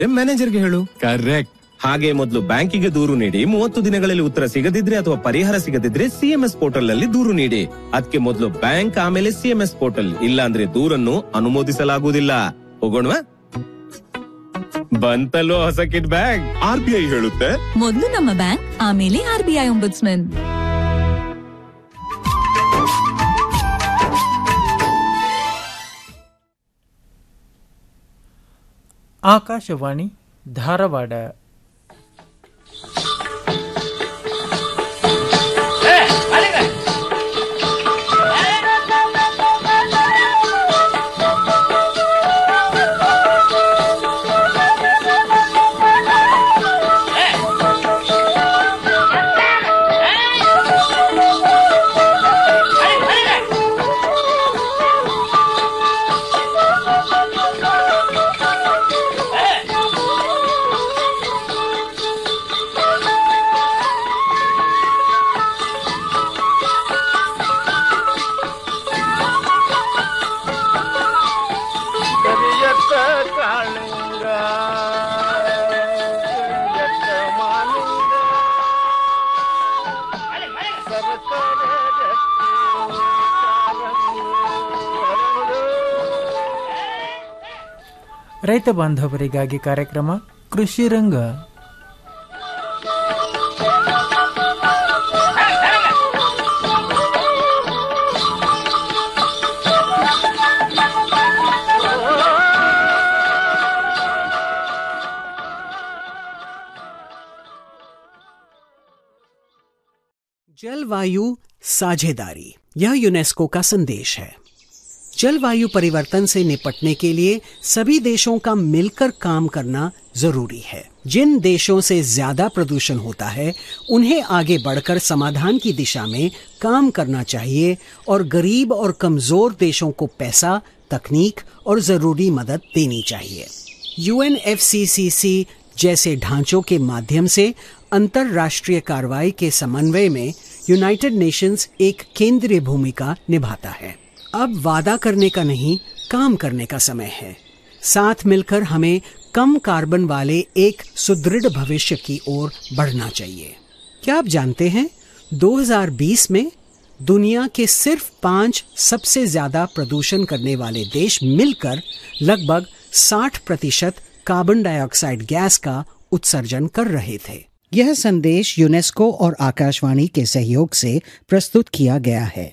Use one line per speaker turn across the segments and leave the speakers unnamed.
ಮ್ಯಾನೇಜರ್ಗೆ ಹೇಳು
ಕರೆಕ್ಟ್
ಹಾಗೆ ಮೊದಲು ಬ್ಯಾಂಕಿಗೆ ದೂರು ನೀಡಿ ಮೂವತ್ತು ದಿನಗಳಲ್ಲಿ ಉತ್ತರ ಸಿಗದಿದ್ರೆ ಅಥವಾ ಪರಿಹಾರ ಸಿಗದಿದ್ರೆ ಸಿಎಂಎಸ್ ಪೋರ್ಟಲ್ ನಲ್ಲಿ ದೂರು ನೀಡಿ ಅದಕ್ಕೆ ಮೊದಲು ಬ್ಯಾಂಕ್ ಆಮೇಲೆ ಸಿಎಂಎಸ್ ಪೋರ್ಟಲ್ ಇಲ್ಲ ಅಂದ್ರೆ ದೂರನ್ನು ಅನುಮೋದಿಸಲಾಗುವುದಿಲ್ಲ ಹೋಗೋಣವಾ ಬಂತಲ್ಲೋ ಹೊಸ kit bag
R B I ಹೇಳುತ್ತೆ
ಮೊದಲು ನಮ್ಮ ಬ್ಯಾಂಕ್ ಆಮೇಲೆ R B I ombudsman
Akashvani Dharwad
ಕರಿಯತ್ತ ಕಾಳಿಂಗ ಕರಿಯತ್ತ ಮಾಲಿಂಗ ಸರಸರ ರತ್ನ ಕಾರಂಗಿ ಹರಡು.
ರೈತ ಬಾಂಧವರಿಗಾಗಿ ಕಾರ್ಯಕ್ರಮ ಕೃಷಿ ರಂಗ
जलवायु साझेदारी यह यूनेस्को का संदेश है जलवायु परिवर्तन से निपटने के लिए सभी देशों का मिलकर काम करना जरूरी है जिन देशों से ज्यादा प्रदूषण होता है उन्हें आगे बढ़कर समाधान की दिशा में काम करना चाहिए और गरीब और कमजोर देशों को पैसा तकनीक और जरूरी मदद देनी चाहिए यूएनएफसीसीसी जैसे ढांचों के माध्यम से अंतर्राष्ट्रीय कार्रवाई के समन्वय में यूनाइटेड नेशंस एक केंद्रीय भूमिका निभाता है अब वादा करने का नहीं काम करने का समय है साथ मिलकर हमें कम कार्बन वाले एक सुदृढ़ भविष्य की ओर बढ़ना चाहिए क्या आप जानते हैं 2020 में दुनिया के सिर्फ पांच सबसे ज्यादा प्रदूषण करने वाले देश मिलकर लगभग 60 प्रतिशत कार्बन डाइऑक्साइड गैस का उत्सर्जन कर रहे थे यह संदेश यूनेस्को और आकाशवाणी के सहयोग से प्रस्तुत किया गया है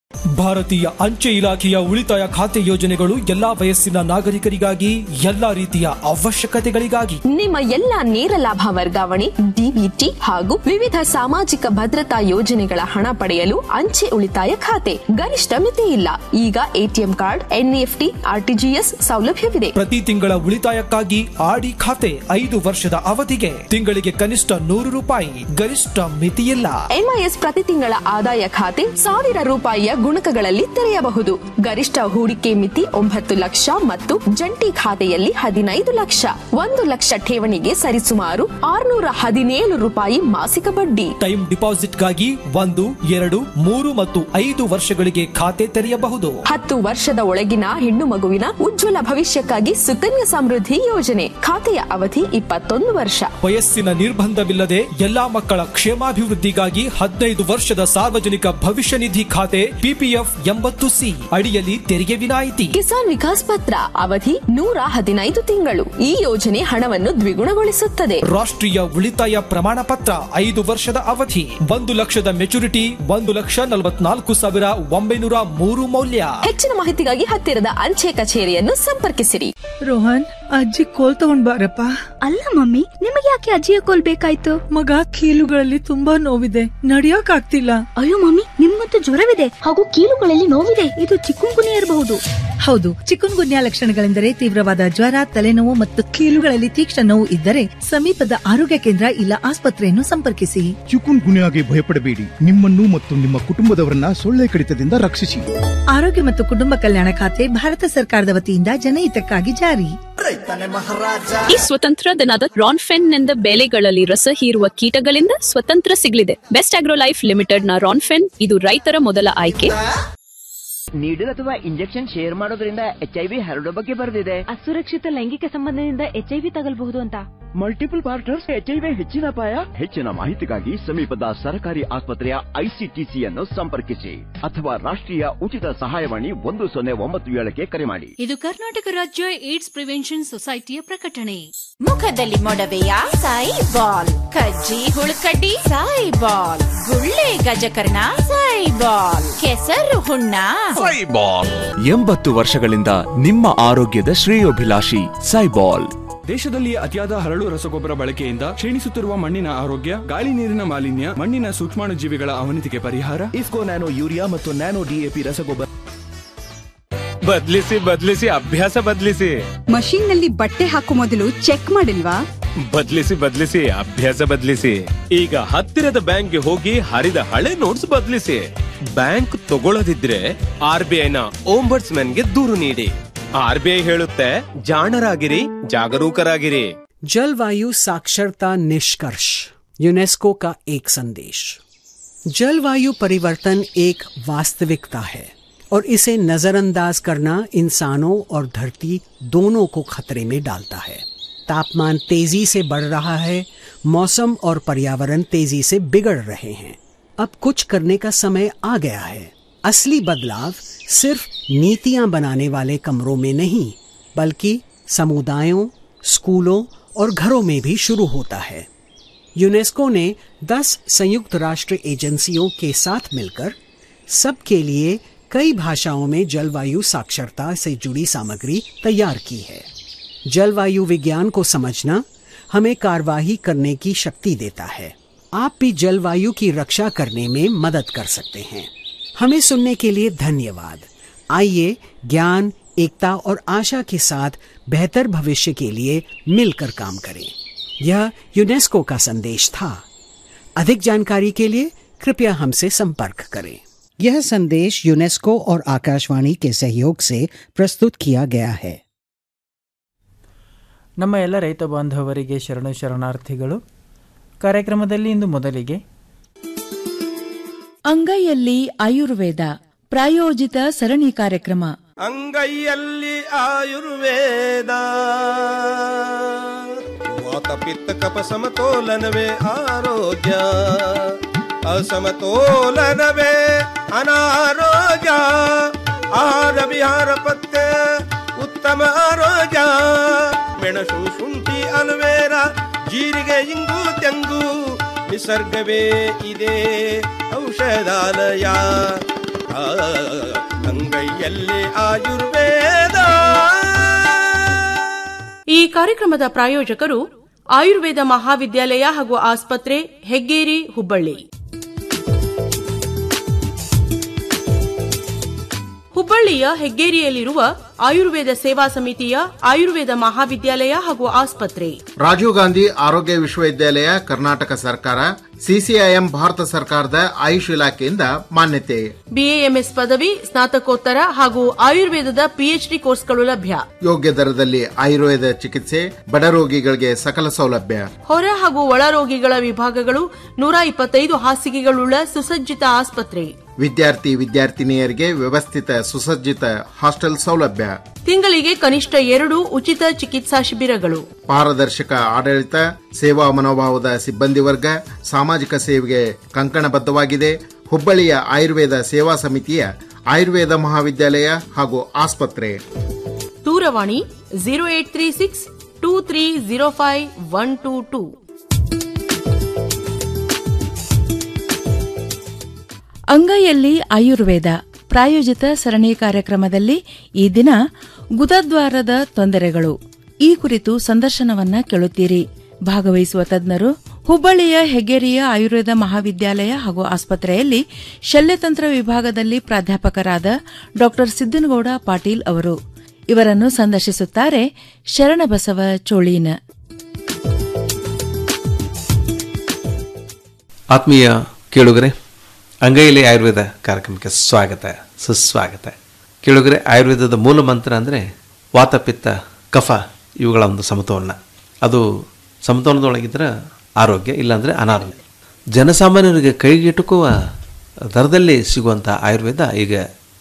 ಭಾರತೀಯ ಅಂಚೆ ಇಲಾಖೆಯ ಉಳಿತಾಯ ಖಾತೆ ಯೋಜನೆಗಳು ಎಲ್ಲಾ ವಯಸ್ಸಿನ ನಾಗರಿಕರಿಗಾಗಿ ಎಲ್ಲಾ ರೀತಿಯ ಅವಶ್ಯಕತೆಗಳಿಗಾಗಿ
ನಿಮ್ಮ ಎಲ್ಲ ನೇರ ಲಾಭ ವರ್ಗಾವಣೆ ಡಿಬಿಟಿ ಹಾಗೂ ವಿವಿಧ ಸಾಮಾಜಿಕ ಭದ್ರತಾ ಯೋಜನೆಗಳ ಹಣ ಪಡೆಯಲು ಅಂಚೆ ಉಳಿತಾಯ ಖಾತೆ ಗರಿಷ್ಠ ಮಿತಿ ಇಲ್ಲ ಈಗ ಎಟಿಎಂ ಕಾರ್ಡ್ ಎನ್ಇಎಫ್ಟಿ ಆರ್ಟಿಜಿಎಸ್ ಸೌಲಭ್ಯವಿದೆ
ಪ್ರತಿ ತಿಂಗಳ ಉಳಿತಾಯಕ್ಕಾಗಿ ಆಡಿ ಖಾತೆ ಐದು ವರ್ಷದ ಅವಧಿಗೆ ತಿಂಗಳಿಗೆ ಕನಿಷ್ಠ ನೂರು ರೂಪಾಯಿ ಗರಿಷ್ಠ ಮಿತಿಯಿಲ್ಲ
ಎಂಐಎಸ್ ಪ್ರತಿ ತಿಂಗಳ ಆದಾಯ ಖಾತೆ ಸಾವಿರ ರೂಪಾಯಿಯ ಗುಣಕಗಳಲ್ಲಿ ತೆರೆಯಬಹುದು ಗರಿಷ್ಠ ಹೂಡಿಕೆ ಮಿತಿ ಒಂಬತ್ತು ಲಕ್ಷ ಮತ್ತು ಜಂಟಿ ಖಾತೆಯಲ್ಲಿ ಹದಿನೈದು ಲಕ್ಷ ಒಂದು ಲಕ್ಷ ಠೇವಣಿಗೆ ಸರಿಸುಮಾರು ಆರುನೂರ ಹದಿನೇಳು ರೂಪಾಯಿ ಮಾಸಿಕ ಬಡ್ಡಿ
ಟೈಮ್ ಡಿಪಾಸಿಟ್ಗಾಗಿ ಒಂದು ಎರಡು ಮೂರು ಮತ್ತು ಐದು ವರ್ಷಗಳಿಗೆ ಖಾತೆ ತೆರೆಯಬಹುದು
ಹತ್ತು ವರ್ಷದ ಒಳಗಿನ ಹೆಣ್ಣು ಮಗುವಿನ ಉಜ್ವಲ ಭವಿಷ್ಯಕ್ಕಾಗಿ ಸುಕನ್ಯಾ ಸಮೃದ್ಧಿ ಯೋಜನೆ ಖಾತೆಯ ಅವಧಿ ಇಪ್ಪತ್ತೊಂದು ವರ್ಷ
ವಯಸ್ಸಿನ ನಿರ್ಬಂಧವಿಲ್ಲದೆ ಎಲ್ಲಾ ಮಕ್ಕಳ ಕ್ಷೇಮಾಭಿವೃದ್ಧಿಗಾಗಿ ಹದಿನೈದು ವರ್ಷದ ಸಾರ್ವಜನಿಕ ಭವಿಷ್ಯ ನಿಧಿ ಖಾತೆ ಪಿಪಿಎಫ್ ಎಂಬತ್ತು ಸಿ ಅಡಿಯಲ್ಲಿ ತೆರಿಗೆ ವಿನಾಯಿತಿ
ಕಿಸಾನ್ ವಿಕಾಸ್ ಪತ್ರ ಅವಧಿ ನೂರ ಹದಿನೈದು ತಿಂಗಳು ಈ ಯೋಜನೆ ಹಣವನ್ನು ದ್ವಿಗುಣಗೊಳಿಸುತ್ತದೆ
ರಾಷ್ಟ್ರೀಯ ಉಳಿತಾಯ ಪ್ರಮಾಣ ಪತ್ರ ಐದು ವರ್ಷದ ಅವಧಿ ಒಂದು ಲಕ್ಷದ ಮೆಚುರಿಟಿ ಒಂದು ಲಕ್ಷ ನಲವತ್ನಾಲ್ಕು ಸಾವಿರ ಒಂಬೈನೂರ ಮೂರು ಮೌಲ್ಯ
ಹೆಚ್ಚಿನ ಮಾಹಿತಿಗಾಗಿ ಹತ್ತಿರದ ಅಂಚೆ ಕಚೇರಿಯನ್ನು ಸಂಪರ್ಕಿಸಿರಿ
ರೋಹನ್ ಅಜ್ಜಿ ಕೋಲ್ ತಗೊಂಡ್ ಬಾರಪ್ಪ
ಅಲ್ಲ ಮಮ್ಮಿ ನಿಮಗೆ ಯಾಕೆ ಅಜ್ಜಿಯ ಕೋಲ್ ಬೇಕಾಯ್ತು
ಮಗ ಕೀಲುಗಳಲ್ಲಿ ತುಂಬಾ ನೋವಿದೆ ನಡಿಯಕ್ ಆಗ್ತಿಲ್ಲ
ಅಯ್ಯೋ ಮಮ್ಮಿ ನಿಮ್ಗಂತೂ ಜ್ವರವಿದೆ ಹಾಗೂ ಕೀಲುಗಳಲ್ಲಿ ನೋವಿದೆ ಇದು ಚಿಕ್ಕುಂಗುನಿ ಇರಬಹುದು
ಹೌದು ಚಿಕನ್ ಗುನ್ಯಾ ಲಕ್ಷಣಗಳೆಂದರೆ ತೀವ್ರವಾದ ಜ್ವರ ತಲೆನೋವು ಮತ್ತು ಕೀಲುಗಳಲ್ಲಿ ತೀಕ್ಷ್ಣ ನೋವು ಇದ್ದರೆ ಸಮೀಪದ ಆರೋಗ್ಯ ಕೇಂದ್ರ ಇಲ್ಲ ಆಸ್ಪತ್ರೆಯನ್ನು ಸಂಪರ್ಕಿಸಿ
ಚಿಕುನ್ ಗುನ್ಯಾಗೆ ಭಯಪಡಬೇಡಿ ನಿಮ್ಮನ್ನು ಮತ್ತು ನಿಮ್ಮ ಕುಟುಂಬದವರನ್ನ ಸೊಳ್ಳೆ ಕಡಿತದಿಂದ ರಕ್ಷಿಸಿ
ಆರೋಗ್ಯ ಮತ್ತು ಕುಟುಂಬ ಕಲ್ಯಾಣ ಖಾತೆ ಭಾರತ ಸರ್ಕಾರದ ವತಿಯಿಂದ ಜನಹಿತಕ್ಕಾಗಿ ಜಾರಿ
ಈ ಸ್ವತಂತ್ರ ದಿನದ ರಾನ್ಫೆನ್ ಬೆಳೆಗಳಲ್ಲಿ ರಸ ಹೀರುವ ಕೀಟಗಳಿಂದ ಸ್ವತಂತ್ರ ಸಿಗಲಿದೆ ಬೆಸ್ಟ್ ಆಗ್ರೋ ಲೈಫ್ ಲಿಮಿಟೆಡ್ ನ ರಾನ್ಫೆನ್ ಇದು ರೈತರ ಮೊದಲ ಆಯ್ಕೆ
ನೀಡಲ್ ಅಥವಾ ಇಂಜೆಕ್ಷನ್ ಶೇರ್ ಮಾಡೋದ್ರಿಂದ ಎಚ್ ಐ ವಿ ಹರಡೋ ಬಗ್ಗೆ ಬರೆದಿದೆ
ಅಸುರಕ್ಷಿತ ಲೈಂಗಿಕ ಸಂಬಂಧದಿಂದ ಎಚ್ಐವಿ ತಗಲ್ಬಹುದು ಅಂತ
multiple partners H I V ಹೆಚ್ಚಿನ ಅಪಾಯ ಹೆಚ್ಚಿನ ಮಾಹಿತಿಗಾಗಿ ಸಮೀಪದ ಸರ್ಕಾರಿ ಆಸ್ಪತ್ರೆಯ ಐಸಿಟಿಸಿಯನ್ನು ಸಂಪರ್ಕಿಸಿ ಅಥವಾ ರಾಷ್ಟ್ರೀಯ ಉಚಿತ ಸಹಾಯವಾಣಿ ಒಂದು ಸೊನ್ನೆ ಒಂಬತ್ತು ಏಳಕ್ಕೆ ಕರೆ ಮಾಡಿ
ಇದು ಕರ್ನಾಟಕ ರಾಜ್ಯ ಏಡ್ಸ್ ಪ್ರಿವೆನ್ಷನ್ ಸೊಸೈಟಿಯ ಪ್ರಕಟಣೆ
ಮುಖದಲ್ಲಿ ಮೊಡವೆಯ ಸಾಯಿ ಬಾಲ್ ಕಜ್ಜಿ ಹುಳುಕಡ್ಡಿ ಸಾಯಿ ಬಾಲ್ ಗುಳ್ಳೆ ಗಜಕರ್ಣ ಸಾಯಿ ಬಾಲ್ ಕೆಸರು ಹುಣ್ಣ
ಸೈಬಾಲ್ ಎಂಬತ್ತು ವರ್ಷಗಳಿಂದ ನಿಮ್ಮ ಆರೋಗ್ಯದ ಶ್ರೇಯೋಭಿಲಾಷಿ ಸೈಬಾಲ್
ದೇಶದಲ್ಲಿ ಅತಿಯಾದ ಹರಳು ರಸಗೊಬ್ಬರ ಬಳಕೆಯಿಂದ ಕ್ಷೀಣಿಸುತ್ತಿರುವ ಮಣ್ಣಿನ ಆರೋಗ್ಯ ಗಾಳಿ ನೀರಿನ ಮಾಲಿನ್ಯ ಮಣ್ಣಿನ ಸೂಕ್ಷ್ಮಾಣುಜೀವಿಗಳ ಅವನತಿಗೆ ಪರಿಹಾರ
ಇಫ್ಕೋ ನ್ಯಾನೋ ಯೂರಿಯಾ ಮತ್ತು ನ್ಯಾನೋ ಡಿಎಪಿ ರಸಗೊಬ್ಬರ
ಬದ್ಲಿಸಿ ಬದ್ಲಿಸಿ ಅಭ್ಯಾಸ ಬದ್ಲಿಸಿ
ಮಷೀನ್ ನಲ್ಲಿ ಬಟ್ಟೆ ಹಾಕೋ ಮೊದಲು ಚೆಕ್ ಮಾಡಿಲ್ವಾ
ಬದ್ಲಿಸಿ ಬದ್ಲಿಸಿ ಅಭ್ಯಾಸ ಬದ್ಲಿಸಿ ಈಗ ಹತ್ತಿರದ ಬ್ಯಾಂಕ್ಗೆ ಹೋಗಿ ಹರಿದ ಹಳೆ ನೋಟ್ಸ್ ಬದ್ಲಿಸಿ ಬ್ಯಾಂಕ್ ತಗೊಳ್ಳದಿದ್ರೆ ಆರ್ ಬಿ ಐನ ಗೆ ದೂರು ನೀಡಿ ಆರ್ ಬಿ ಐ ಹೇಳುತ್ತೆ ಜಾಣರಾಗಿರಿ ಜಾಗರೂಕರಾಗಿರಿ
जलवायु साक्षरता निष्कर्ष यूनेस्को का एक संदेश जलवायु परिवर्तन एक वास्तविकता है और इसे नजरअंदाज करना इंसानों और धरती दोनों को खतरे में डालता है तापमान तेजी से बढ़ रहा है मौसम और पर्यावरण तेजी से बिगड़ रहे हैं अब कुछ करने का समय आ गया है असली बदलाव सिर्फ नीतियां बनाने वाले कमरों में नहीं बल्कि समुदायों स्कूलों और घरों में भी शुरू होता है यूनेस्को ने 10 संयुक्त राष्ट्र एजेंसियों के साथ मिलकर सबके लिए कई भाषाओं में जलवायु साक्षरता से जुड़ी सामग्री तैयार की है जलवायु विज्ञान को समझना हमें कार्यवाही करने की शक्ति देता है आप भी जलवायु की रक्षा करने में मदद कर सकते हैं हमें सुनने के लिए धन्यवाद आइए ज्ञान एकता और आशा के साथ बेहतर भविष्य के लिए मिलकर काम करें यह यूनेस्को का संदेश था अधिक जानकारी के लिए कृपया हमसे संपर्क करें यह संदेश यूनेस्को और आकाशवाणी के सहयोग से प्रस्तुत किया गया है
ನಮ್ಮ ಎಲ್ಲ ರೈತ ಬಾಂಧವರಿಗೆ ಶರಣು ಶರಣಾರ್ಥಿಗಳು ಕಾರ್ಯಕ್ರಮದಲ್ಲಿ ಇಂದು ಮೊದಲಿಗೆ
ಅಂಗೈಯಲ್ಲಿ ಆಯುರ್ವೇದ ಪ್ರಾಯೋಜಿತ ಸರಣಿ ಕಾರ್ಯಕ್ರಮ
ಅಂಗೈಯಲ್ಲಿ ಆಯುರ್ವೇದ ವಾತ ಪಿತ್ತ ಕಪ ಸಮತೋಲನವೇ ಆರೋಗ್ಯ ಅಸಮತೋಲನವೇ ಅನಾರೋಗ್ಯ ಆಹಾರ ವಿಹಾರ ಪತ್ತೆ ಉತ್ತಮ ಆರೋಗ್ಯ ಮೆಣಸು ಶುಂಠಿ ಅಲುವೇರ ಜೀರಿಗೆ ಇಂಗು ತೆಂಗು ನಿಸರ್ಗವೇ ಇದೆ ಔಷಧಾಲಯ ಆ, ಅಂಗೈಯಲ್ಲಿ ಆಯುರ್ವೇದ
ಈ ಕಾರ್ಯಕ್ರಮದ ಪ್ರಾಯೋಜಕರು ಆಯುರ್ವೇದ ಮಹಾವಿದ್ಯಾಲಯ ಹಾಗೂ ಆಸ್ಪತ್ರೆ ಹೆಗ್ಗೇರಿ ಹುಬ್ಬಳ್ಳಿ ಹುಬ್ಬಳ್ಳಿಯ ಹೆಗ್ಗೇರಿಯಲ್ಲಿರುವ ಆಯುರ್ವೇದ ಸೇವಾ ಸಮಿತಿಯ ಆಯುರ್ವೇದ ಮಹಾವಿದ್ಯಾಲಯ ಹಾಗೂ ಆಸ್ಪತ್ರೆ
ರಾಜೀವ್ ಗಾಂಧಿ ಆರೋಗ್ಯ ವಿಶ್ವವಿದ್ಯಾಲಯ ಕರ್ನಾಟಕ ಸರ್ಕಾರ ಸಿಸಿಐಎಂ ಭಾರತ ಸರ್ಕಾರದ ಆಯುಷ್ ಇಲಾಖೆಯಿಂದ ಮಾನ್ಯತೆ
ಬಿಎಎಂಎಸ್ ಪದವಿ ಸ್ನಾತಕೋತ್ತರ ಹಾಗೂ ಆಯುರ್ವೇದದ ಪಿಎಚ್ಡಿ ಕೋರ್ಸ್ಗಳು ಲಭ್ಯ
ಯೋಗ್ಯ ದರದಲ್ಲಿ ಆಯುರ್ವೇದ ಚಿಕಿತ್ಸೆ ಬಡ ರೋಗಿಗಳಿಗೆ ಸಕಲ ಸೌಲಭ್ಯ
ಹೊರ ಹಾಗೂ ಒಳ ರೋಗಿಗಳ ವಿಭಾಗಗಳು ನೂರ ಇಪ್ಪತ್ತೈದು ಹಾಸಿಗೆಗಳುಳ್ಳ ಸುಸಜ್ಜಿತ ಆಸ್ಪತ್ರೆ
ವಿದ್ಯಾರ್ಥಿ ವಿದ್ಯಾರ್ಥಿನಿಯರಿಗೆ ವ್ಯವಸ್ಥಿತ ಸುಸಜ್ಜಿತ ಹಾಸ್ಟೆಲ್ ಸೌಲಭ್ಯ
ತಿಂಗಳಿಗೆ ಕನಿಷ್ಠ ಎರಡು ಉಚಿತ ಚಿಕಿತ್ಸಾ ಶಿಬಿರಗಳು
ಪಾರದರ್ಶಕ ಆಡಳಿತ ಸೇವಾ ಮನೋಭಾವದ ಸಿಬ್ಬಂದಿ ವರ್ಗ ಸಾಮಾಜಿಕ ಸೇವೆಗೆ ಕಂಕಣಬದ್ಧವಾಗಿದೆ ಹುಬ್ಬಳ್ಳಿಯ ಆಯುರ್ವೇದ ಸೇವಾ ಸಮಿತಿಯ ಆಯುರ್ವೇದ ಮಹಾವಿದ್ಯಾಲಯ ಹಾಗೂ ಆಸ್ಪತ್ರೆ
ದೂರವಾಣಿ zero eight three six two three zero five one two two
ಅಂಗೈಯಲ್ಲಿ ಆಯುರ್ವೇದ ಪ್ರಾಯೋಜಿತ ಸರಣಿ ಕಾರ್ಯಕ್ರಮದಲ್ಲಿ ಈ ದಿನ ಗುದದ್ವಾರದ ತೊಂದರೆಗಳು ಈ ಕುರಿತು ಸಂದರ್ಶನವನ್ನ ಕೇಳುತ್ತೀರಿ ಭಾಗವಹಿಸುವ ತಜ್ಞರು ಹುಬ್ಬಳ್ಳಿಯ ಹೆಗ್ಗೇರಿಯ ಆಯುರ್ವೇದ ಮಹಾವಿದ್ಯಾಲಯ ಹಾಗೂ ಆಸ್ಪತ್ರೆಯಲ್ಲಿ ಶಲ್ಯತಂತ್ರ ವಿಭಾಗದಲ್ಲಿ ಪ್ರಾಧ್ಯಾಪಕರಾದ ಡಾ ಸಿದ್ದನಗೌಡ ಪಾಟೀಲ್ ಅವರು ಇವರನ್ನು ಸಂದರ್ಶಿಸುತ್ತಾರೆ ಶರಣಬಸವ ಚೋಳೀನ
ಆತ್ಮೀಯ ಕೇಳುಗರೆ ಅಂಗೈಲಿ ಆಯುರ್ವೇದ ಕಾರ್ಯಕ್ರಮಕ್ಕೆ ಸ್ವಾಗತ ಸುಸ್ವಾಗತ ಕೇಳುಗರೆ ಆಯುರ್ವೇದದ ಮೂಲ ಮಂತ್ರ ಅಂದರೆ ವಾತಪಿತ್ತ ಕಫ ಇವುಗಳ ಒಂದು ಸಮತೋಲನ ಅದು ಸಮತೋಲನದೊಳಗಿದ್ರೆ ಆರೋಗ್ಯ ಇಲ್ಲಾಂದರೆ ಅನಾರೋಗ್ಯ ಜನಸಾಮಾನ್ಯರಿಗೆ ಕೈಗೆಟುಕುವ ದರದಲ್ಲಿ ಸಿಗುವಂಥ ಆಯುರ್ವೇದ ಈಗ